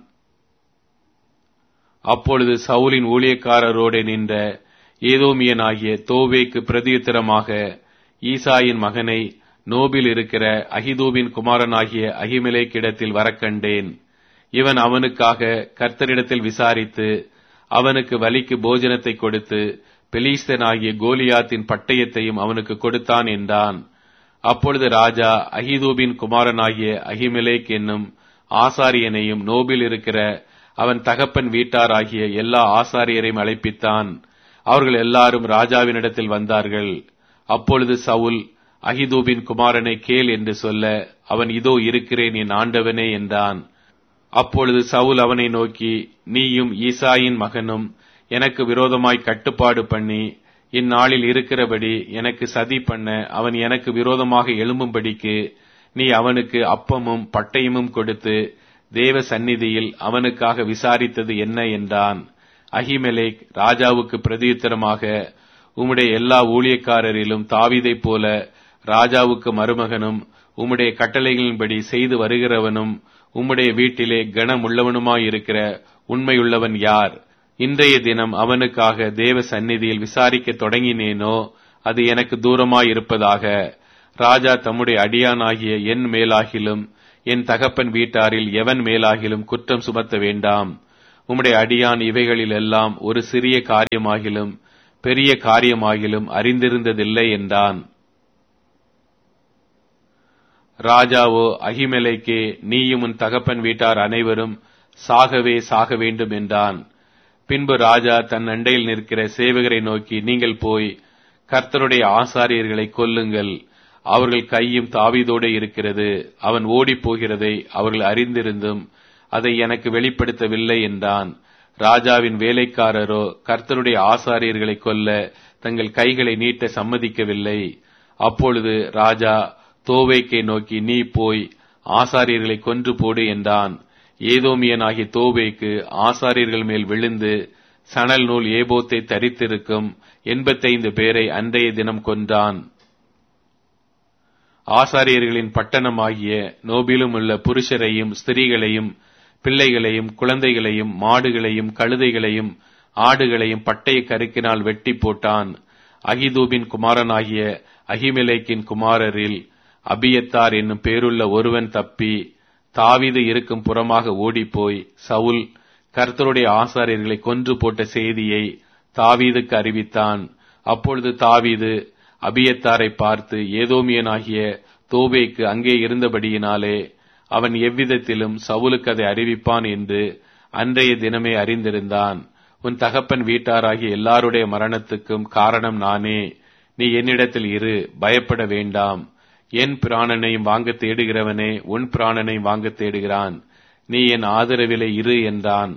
அப்பொழுது சவுலின் ஊழியக்காரரோடு நின்ற ஏதோமியனாகிய தோவேக்கு பிரதியுத்தரமாக ஈசாயின் மகனை நோபில் இருக்கிற அகிதூபின் குமாரனாகிய அகிமிலேக்கிடத்தில் வரக்கண்டேன் இவன் அவனுக்காக கர்த்தரிடத்தில் விசாரித்து அவனுக்கு வலிக்கு போஜனத்தை கொடுத்து பெலீஸ்தனாகிய கோலியாத்தின் பட்டயத்தையும் அவனுக்கு கொடுத்தான் என்றான் அப்பொழுது ராஜா அகிதூபின் குமாரனாகிய அகிமிலேக் என்னும் ஆசாரியனையும் நோபில் இருக்கிற அவன் தகப்பன் வீட்டாராகிய எல்லா ஆசாரியரையும் அழைப்பித்தான் அவர்கள் எல்லாரும் ராஜாவினிடத்தில் வந்தார்கள் அப்பொழுது சவுல் அகிதூபின் குமாரனை கேள் என்று சொல்ல அவன் இதோ இருக்கிறேன் என் ஆண்டவனே என்றான் அப்பொழுது சவுல் அவனை நோக்கி நீயும் ஈசாயின் மகனும் எனக்கு விரோதமாய் கட்டுப்பாடு பண்ணி இந்நாளில் இருக்கிறபடி எனக்கு சதி பண்ண அவன் எனக்கு விரோதமாக எழும்பும்படிக்கு நீ அவனுக்கு அப்பமும் பட்டயமும் கொடுத்து தேவ சந்நிதியில் அவனுக்காக விசாரித்தது என்ன என்றான் அகிமெலேக் ராஜாவுக்கு பிரதியுத்தரமாக உம்முடைய எல்லா ஊழியக்காரரிலும் தாவிதைப் போல ராஜாவுக்கு மருமகனும் உம்முடைய கட்டளைகளின்படி செய்து வருகிறவனும் உம்முடைய வீட்டிலே கனமுள்ளவனுமாயிருக்கிற உண்மையுள்ளவன் யார் இன்றைய தினம் அவனுக்காக தேவ சந்நிதியில் விசாரிக்க தொடங்கினேனோ அது எனக்கு தூரமாயிருப்பதாக ராஜா தம்முடைய அடியானாகிய என் மேலாகிலும் என் தகப்பன் வீட்டாரில் எவன் மேலாகிலும் குற்றம் சுமத்த வேண்டாம் உம்முடைய அடியான் இவைகளில் எல்லாம் ஒரு சிறிய காரியமாகிலும் பெரிய காரியமாகிலும் அறிந்திருந்ததில்லை என்றான் ராஜாவோ அகிமெலைக்கே நீயும் உன் தகப்பன் வீட்டார் அனைவரும் சாகவே சாக வேண்டும் என்றான் பின்பு ராஜா தன் அண்டையில் நிற்கிற சேவகரை நோக்கி நீங்கள் போய் கர்த்தருடைய ஆசாரியர்களை கொல்லுங்கள் அவர்கள் கையும் தாவீதோடு இருக்கிறது அவன் ஓடிப் போகிறதை அவர்கள் அறிந்திருந்தும் அதை எனக்கு வெளிப்படுத்தவில்லை என்றான் ராஜாவின் வேலைக்காரரோ கர்த்தருடைய ஆசாரியர்களை கொல்ல தங்கள் கைகளை நீட்ட சம்மதிக்கவில்லை அப்பொழுது ராஜா தோவேக்கை நோக்கி நீ போய் ஆசாரியர்களை கொன்று போடு என்றான் ஏதோமியனாகிய தோவேக்கு ஆசாரியர்கள் மேல் விழுந்து சணல் நூல் ஏபோத்தை தரித்திருக்கும் எண்பத்தைந்து பேரை அன்றைய தினம் கொன்றான் ஆசாரியர்களின் பட்டணமாகிய நோபிலும் உள்ள புருஷரையும் ஸ்திரீகளையும் பிள்ளைகளையும் குழந்தைகளையும் மாடுகளையும் கழுதைகளையும் ஆடுகளையும் பட்டய கருக்கினால் வெட்டி போட்டான் அகிதூபின் குமாரனாகிய அகிமிலைக்கின் குமாரரில் அபியத்தார் என்னும் பேருள்ள ஒருவன் தப்பி தாவீது இருக்கும் புறமாக ஓடிப்போய் சவுல் கர்த்தருடைய ஆசாரியர்களை கொன்று போட்ட செய்தியை தாவீதுக்கு அறிவித்தான் அப்பொழுது தாவீது அபியத்தாரை பார்த்து ஏதோமியனாகிய தோபேக்கு அங்கே இருந்தபடியினாலே அவன் எவ்விதத்திலும் சவுலுக்கு அதை அறிவிப்பான் என்று அன்றைய தினமே அறிந்திருந்தான் உன் தகப்பன் வீட்டாராகிய எல்லாருடைய மரணத்துக்கும் காரணம் நானே நீ என்னிடத்தில் இரு பயப்பட வேண்டாம் என் பிராணனையும் வாங்க தேடுகிறவனே உன் பிராணனையும் வாங்க தேடுகிறான் நீ என் ஆதரவிலே இரு என்றான்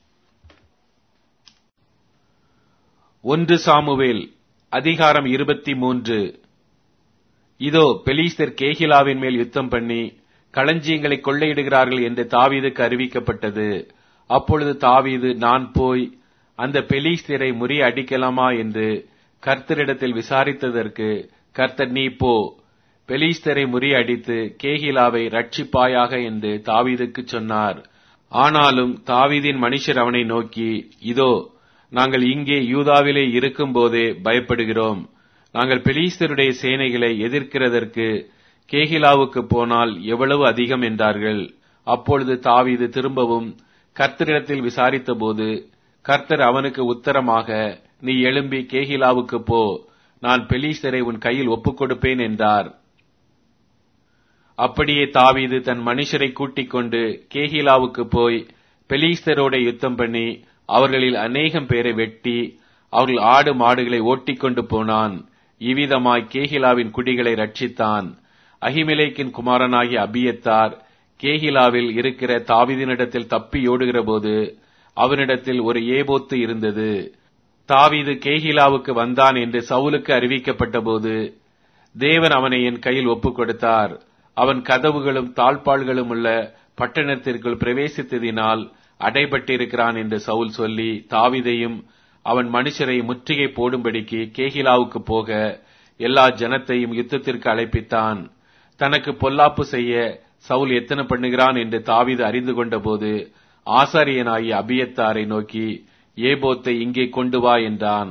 ஒன்று சாமுவேல் அதிகாரம் இருபத்தி மூன்று இதோ பெலிஸ்தர் கேகிலாவின் மேல் யுத்தம் பண்ணி களஞ்சியங்களை கொள்ளையிடுகிறார்கள் என்று தாவீதுக்கு அறிவிக்கப்பட்டது அப்பொழுது தாவீது நான் போய் அந்த பெலிஸ்தரை முறிய அடிக்கலாமா என்று கர்த்தரிடத்தில் விசாரித்ததற்கு கர்த்தர் நீ போ பெலிஸ்தரை முறியடித்து கேகிலாவை ரட்சிப்பாயாக என்று தாவீதுக்கு சொன்னார் ஆனாலும் தாவீதின் மனுஷர் அவனை நோக்கி இதோ நாங்கள் இங்கே யூதாவிலே இருக்கும் போதே பயப்படுகிறோம் நாங்கள் பெலிஸ்தருடைய சேனைகளை எதிர்க்கிறதற்கு கேகிலாவுக்கு போனால் எவ்வளவு அதிகம் என்றார்கள் அப்பொழுது தாவீது திரும்பவும் கர்த்தரிடத்தில் விசாரித்தபோது கர்த்தர் அவனுக்கு உத்தரமாக நீ எழும்பி கேகிலாவுக்கு போ நான் பெலிஸ்தரை உன் கையில் ஒப்புக் கொடுப்பேன் என்றார் அப்படியே தாவீது தன் மனுஷரை கூட்டிக் கொண்டு கேகிலாவுக்கு போய் பெலிஸ்தரோட யுத்தம் பண்ணி அவர்களில் அநேகம் பேரை வெட்டி அவர்கள் ஆடு மாடுகளை ஓட்டிக்கொண்டு போனான் இவ்விதமாய் கேகிலாவின் குடிகளை ரட்சித்தான் அகிமிலேக்கின் குமாரனாகிய அபியத்தார் கேகிலாவில் இருக்கிற தாவீதினிடத்தில் தப்பியோடுகிற போது அவனிடத்தில் ஒரு ஏபோத்து இருந்தது தாவீது கேகிலாவுக்கு வந்தான் என்று சவுலுக்கு அறிவிக்கப்பட்ட போது தேவன் அவனை என் கையில் ஒப்புக் கொடுத்தார் அவன் கதவுகளும் தாழ்பாள்களும் உள்ள பட்டணத்திற்குள் பிரவேசித்ததினால் அடைபட்டிருக்கிறான் என்று சவுல் சொல்லி தாவிதையும் அவன் மனுஷரை முற்றுகை போடும்படிக்கு கேகிலாவுக்கு போக எல்லா ஜனத்தையும் யுத்தத்திற்கு அழைப்பித்தான் தனக்கு பொல்லாப்பு செய்ய சவுல் எத்தனை பண்ணுகிறான் என்று தாவீது அறிந்து கொண்டபோது ஆசாரியனாகிய அபியத்தாரை நோக்கி ஏபோத்தை இங்கே கொண்டு வா என்றான்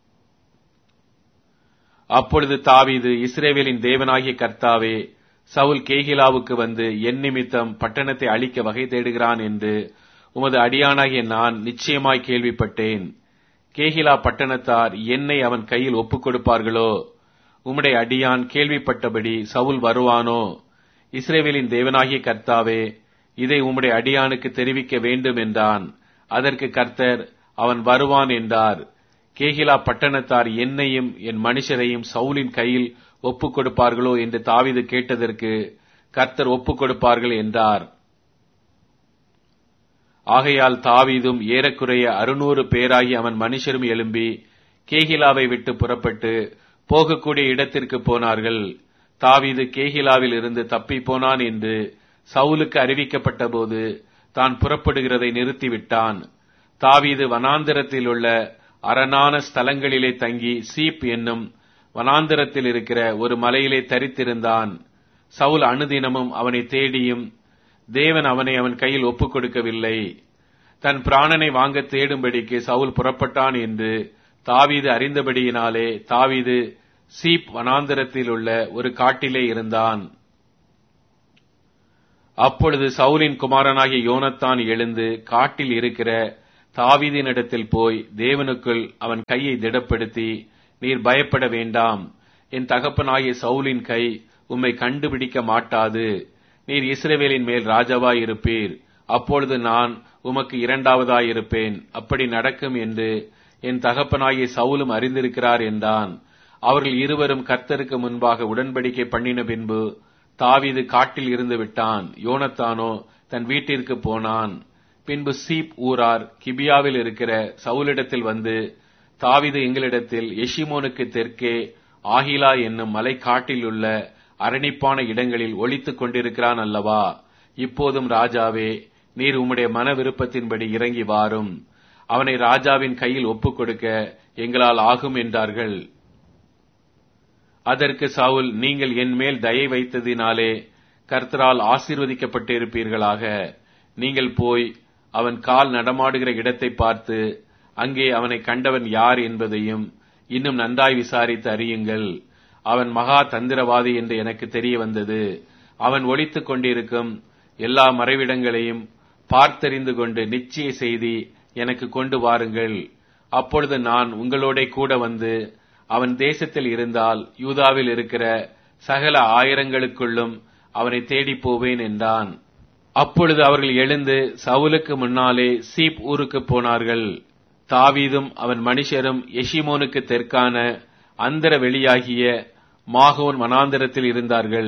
அப்பொழுது தாவீது இஸ்ரேவேலின் தேவனாகிய கர்த்தாவே சவுல் கேகிலாவுக்கு வந்து என் நிமித்தம் பட்டணத்தை அழிக்க வகை தேடுகிறான் என்று உமது அடியானாகிய நான் நிச்சயமாய் கேள்விப்பட்டேன் கேகிலா பட்டணத்தார் என்னை அவன் கையில் ஒப்புக் கொடுப்பார்களோ உம்முடைய அடியான் கேள்விப்பட்டபடி சவுல் வருவானோ இஸ்ரேவேலின் தேவனாகிய கர்த்தாவே இதை உம்முடைய அடியானுக்கு தெரிவிக்க வேண்டும் என்றான் அதற்கு கர்த்தர் அவன் வருவான் என்றார் கேகிலா பட்டணத்தார் என்னையும் என் மனுஷரையும் சவுலின் கையில் ஒப்புக் கொடுப்பார்களோ என்று தாவிது கேட்டதற்கு கர்த்தர் ஒப்புக் கொடுப்பார்கள் என்றார் ஆகையால் தாவீதும் ஏறக்குறைய அறுநூறு பேராகி அவன் மனுஷரும் எழும்பி கேகிலாவை விட்டு புறப்பட்டு போகக்கூடிய இடத்திற்கு போனார்கள் தாவீது கேகிலாவில் இருந்து தப்பி போனான் என்று சவுலுக்கு அறிவிக்கப்பட்ட போது தான் புறப்படுகிறதை நிறுத்திவிட்டான் தாவீது வனாந்திரத்தில் உள்ள அரணான ஸ்தலங்களிலே தங்கி சீப் என்னும் வனாந்திரத்தில் இருக்கிற ஒரு மலையிலே தரித்திருந்தான் சவுல் அனுதினமும் அவனை தேடியும் தேவன் அவனை அவன் கையில் ஒப்புக் கொடுக்கவில்லை தன் பிராணனை வாங்க தேடும்படிக்கு சவுல் புறப்பட்டான் என்று தாவீது அறிந்தபடியினாலே தாவீது சீப் வனாந்தரத்தில் உள்ள ஒரு காட்டிலே இருந்தான் அப்பொழுது சவுலின் குமாரனாகிய யோனத்தான் எழுந்து காட்டில் இருக்கிற தாவீதினிடத்தில் போய் தேவனுக்குள் அவன் கையை திடப்படுத்தி நீர் பயப்பட வேண்டாம் என் தகப்பனாகிய சவுலின் கை உம்மை கண்டுபிடிக்க மாட்டாது நீர் இஸ்ரவேலின் மேல் ராஜாவாய் இருப்பீர் அப்பொழுது நான் உமக்கு இரண்டாவதாயிருப்பேன் அப்படி நடக்கும் என்று என் தகப்பனாகிய சவுலும் அறிந்திருக்கிறார் என்றான் அவர்கள் இருவரும் கர்த்தருக்கு முன்பாக உடன்படிக்கை பண்ணின பின்பு தாவீது காட்டில் இருந்து விட்டான் யோனத்தானோ தன் வீட்டிற்கு போனான் பின்பு சீப் ஊரார் கிபியாவில் இருக்கிற சவுலிடத்தில் வந்து தாவீது எங்களிடத்தில் எஷிமோனுக்கு தெற்கே ஆகிலா என்னும் மலை காட்டில் உள்ள அரணிப்பான இடங்களில் ஒளித்துக் கொண்டிருக்கிறான் அல்லவா இப்போதும் ராஜாவே நீர் உம்முடைய மன விருப்பத்தின்படி இறங்கி வாரும் அவனை ராஜாவின் கையில் ஒப்புக் கொடுக்க எங்களால் ஆகும் என்றார்கள் அதற்கு சவுல் நீங்கள் என் மேல் தயை வைத்ததினாலே கர்த்தரால் ஆசீர்வதிக்கப்பட்டிருப்பீர்களாக நீங்கள் போய் அவன் கால் நடமாடுகிற இடத்தை பார்த்து அங்கே அவனை கண்டவன் யார் என்பதையும் இன்னும் நன்றாய் விசாரித்து அறியுங்கள் அவன் மகா தந்திரவாதி என்று எனக்கு தெரிய வந்தது அவன் ஒழித்துக் கொண்டிருக்கும் எல்லா மறைவிடங்களையும் பார்த்தறிந்து கொண்டு நிச்சய செய்தி எனக்கு கொண்டு வாருங்கள் அப்பொழுது நான் உங்களோட கூட வந்து அவன் தேசத்தில் இருந்தால் யூதாவில் இருக்கிற சகல ஆயிரங்களுக்குள்ளும் அவனை தேடி போவேன் என்றான் அப்பொழுது அவர்கள் எழுந்து சவுலுக்கு முன்னாலே சீப் ஊருக்கு போனார்கள் தாவீதும் அவன் மனுஷரும் எஷிமோனுக்கு தெற்கான அந்தர வெளியாகிய மாகோன் வனாந்தரத்தில் இருந்தார்கள்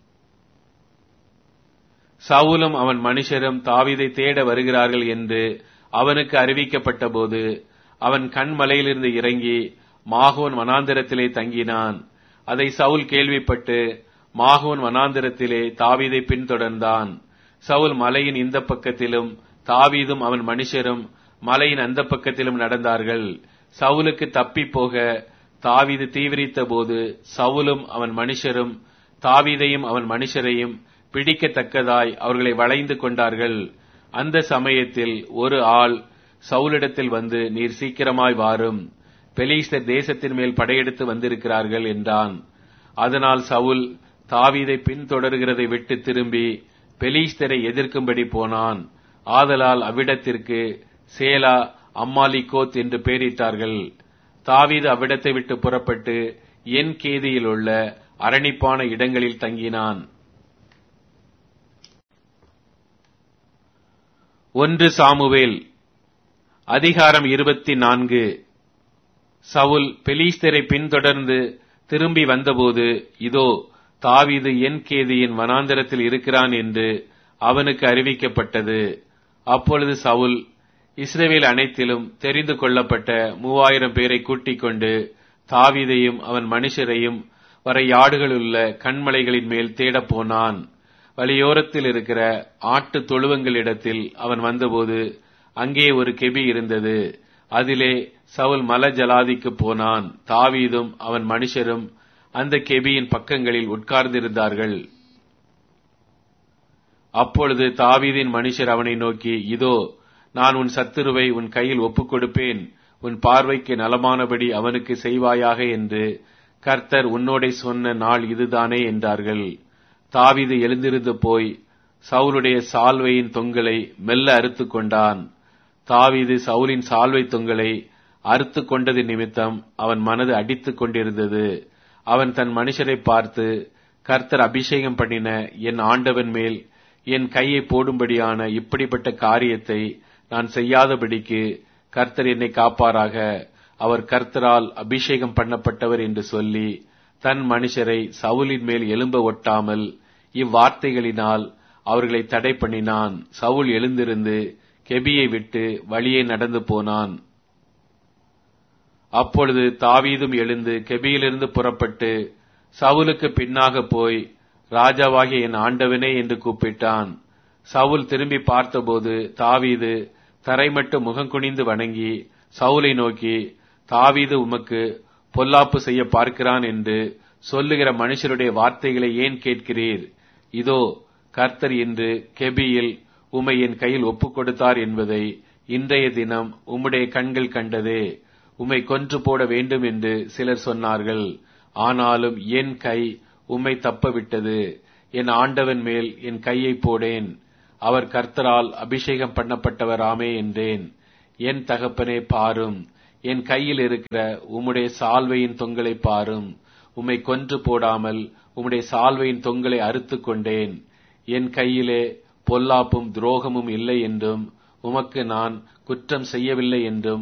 சவுலும் அவன் மனுஷரும் தாவீதை தேட வருகிறார்கள் என்று அவனுக்கு அறிவிக்கப்பட்ட போது அவன் கண்மலையிலிருந்து இறங்கி மாகோன் வனாந்தரத்திலே தங்கினான் அதை சவுல் கேள்விப்பட்டு மாகோன் வனாந்தரத்திலே தாவீதை பின்தொடர்ந்தான் சவுல் மலையின் இந்த பக்கத்திலும் தாவீதும் அவன் மனுஷரும் மலையின் அந்த பக்கத்திலும் நடந்தார்கள் சவுலுக்கு தப்பி போக தாவீது தீவிரித்த போது சவுலும் அவன் மனுஷரும் தாவீதையும் அவன் மனுஷரையும் பிடிக்கத்தக்கதாய் அவர்களை வளைந்து கொண்டார்கள் அந்த சமயத்தில் ஒரு ஆள் சவுலிடத்தில் வந்து நீர் சீக்கிரமாய் வாரும் பெலிஸ்தர் தேசத்தின் மேல் படையெடுத்து வந்திருக்கிறார்கள் என்றான் அதனால் சவுல் தாவீதை பின்தொடர்கிறதை விட்டு திரும்பி பெலிஸ்தரை எதிர்க்கும்படி போனான் ஆதலால் அவ்விடத்திற்கு சேலா அம்மாலிகோத் என்று பெயரிட்டார்கள் தாவீது அவ்விடத்தை விட்டு புறப்பட்டு என் கேதியில் உள்ள அரணிப்பான இடங்களில் தங்கினான் ஒன்று சாமுவேல் அதிகாரம் இருபத்தி நான்கு சவுல் பெலிஸ்தரை பின்தொடர்ந்து திரும்பி வந்தபோது இதோ தாவீது என் கேதியின் வனாந்தரத்தில் இருக்கிறான் என்று அவனுக்கு அறிவிக்கப்பட்டது அப்பொழுது சவுல் இஸ்ரேவேல் அனைத்திலும் தெரிந்து கொள்ளப்பட்ட மூவாயிரம் பேரை கூட்டிக் கொண்டு தாவீதையும் அவன் மனுஷரையும் வர யாடுகளுள்ள கண்மலைகளின் மேல் தேடப் போனான் வழியோரத்தில் இருக்கிற ஆட்டு தொழுவங்களிடத்தில் அவன் வந்தபோது அங்கே ஒரு கெபி இருந்தது அதிலே சவுல் மல ஜலாதிக்கு போனான் தாவீதும் அவன் மனுஷரும் அந்த கெபியின் பக்கங்களில் உட்கார்ந்திருந்தார்கள் அப்பொழுது தாவீதின் மனுஷர் அவனை நோக்கி இதோ நான் உன் சத்துருவை உன் கையில் ஒப்புக் கொடுப்பேன் உன் பார்வைக்கு நலமானபடி அவனுக்கு செய்வாயாக என்று கர்த்தர் உன்னோடே சொன்ன நாள் இதுதானே என்றார்கள் தாவீது எழுந்திருந்து போய் சவுலுடைய சால்வையின் தொங்கலை மெல்ல அறுத்து கொண்டான் தாவீது சவுலின் சால்வை தொங்கலை அறுத்து கொண்டது நிமித்தம் அவன் மனது அடித்துக் கொண்டிருந்தது அவன் தன் மனுஷரை பார்த்து கர்த்தர் அபிஷேகம் பண்ணின என் ஆண்டவன் மேல் என் கையை போடும்படியான இப்படிப்பட்ட காரியத்தை நான் செய்யாதபடிக்கு கர்த்தர் என்னை காப்பாராக அவர் கர்த்தரால் அபிஷேகம் பண்ணப்பட்டவர் என்று சொல்லி தன் மனுஷரை சவுலின் மேல் எழும்ப ஒட்டாமல் இவ்வார்த்தைகளினால் அவர்களை தடை பண்ணினான் சவுல் எழுந்திருந்து கெபியை விட்டு வழியே நடந்து போனான் அப்பொழுது தாவீதும் எழுந்து கெபியிலிருந்து புறப்பட்டு சவுலுக்கு பின்னாக போய் ராஜாவாகிய என் ஆண்டவனே என்று கூப்பிட்டான் சவுல் திரும்பி பார்த்தபோது தாவீது தரைமட்டு முகங்குனிந்து வணங்கி சவுலை நோக்கி தாவீது உமக்கு பொல்லாப்பு செய்ய பார்க்கிறான் என்று சொல்லுகிற மனுஷருடைய வார்த்தைகளை ஏன் கேட்கிறீர் இதோ கர்த்தர் இன்று கெபியில் உமை என் கையில் ஒப்புக் கொடுத்தார் என்பதை இன்றைய தினம் உம்முடைய கண்கள் கண்டதே உம்மை கொன்று போட வேண்டும் என்று சிலர் சொன்னார்கள் ஆனாலும் என் கை உம்மை தப்பவிட்டது என் ஆண்டவன் மேல் என் கையை போடேன் அவர் கர்த்தரால் அபிஷேகம் பண்ணப்பட்டவராமே என்றேன் என் தகப்பனே பாரும் என் கையில் இருக்கிற உம்முடைய சால்வையின் தொங்கலை பாரும் உம்மை கொன்று போடாமல் உம்முடைய சால்வையின் தொங்கலை அறுத்துக் கொண்டேன் என் கையிலே பொல்லாப்பும் துரோகமும் இல்லை என்றும் உமக்கு நான் குற்றம் செய்யவில்லை என்றும்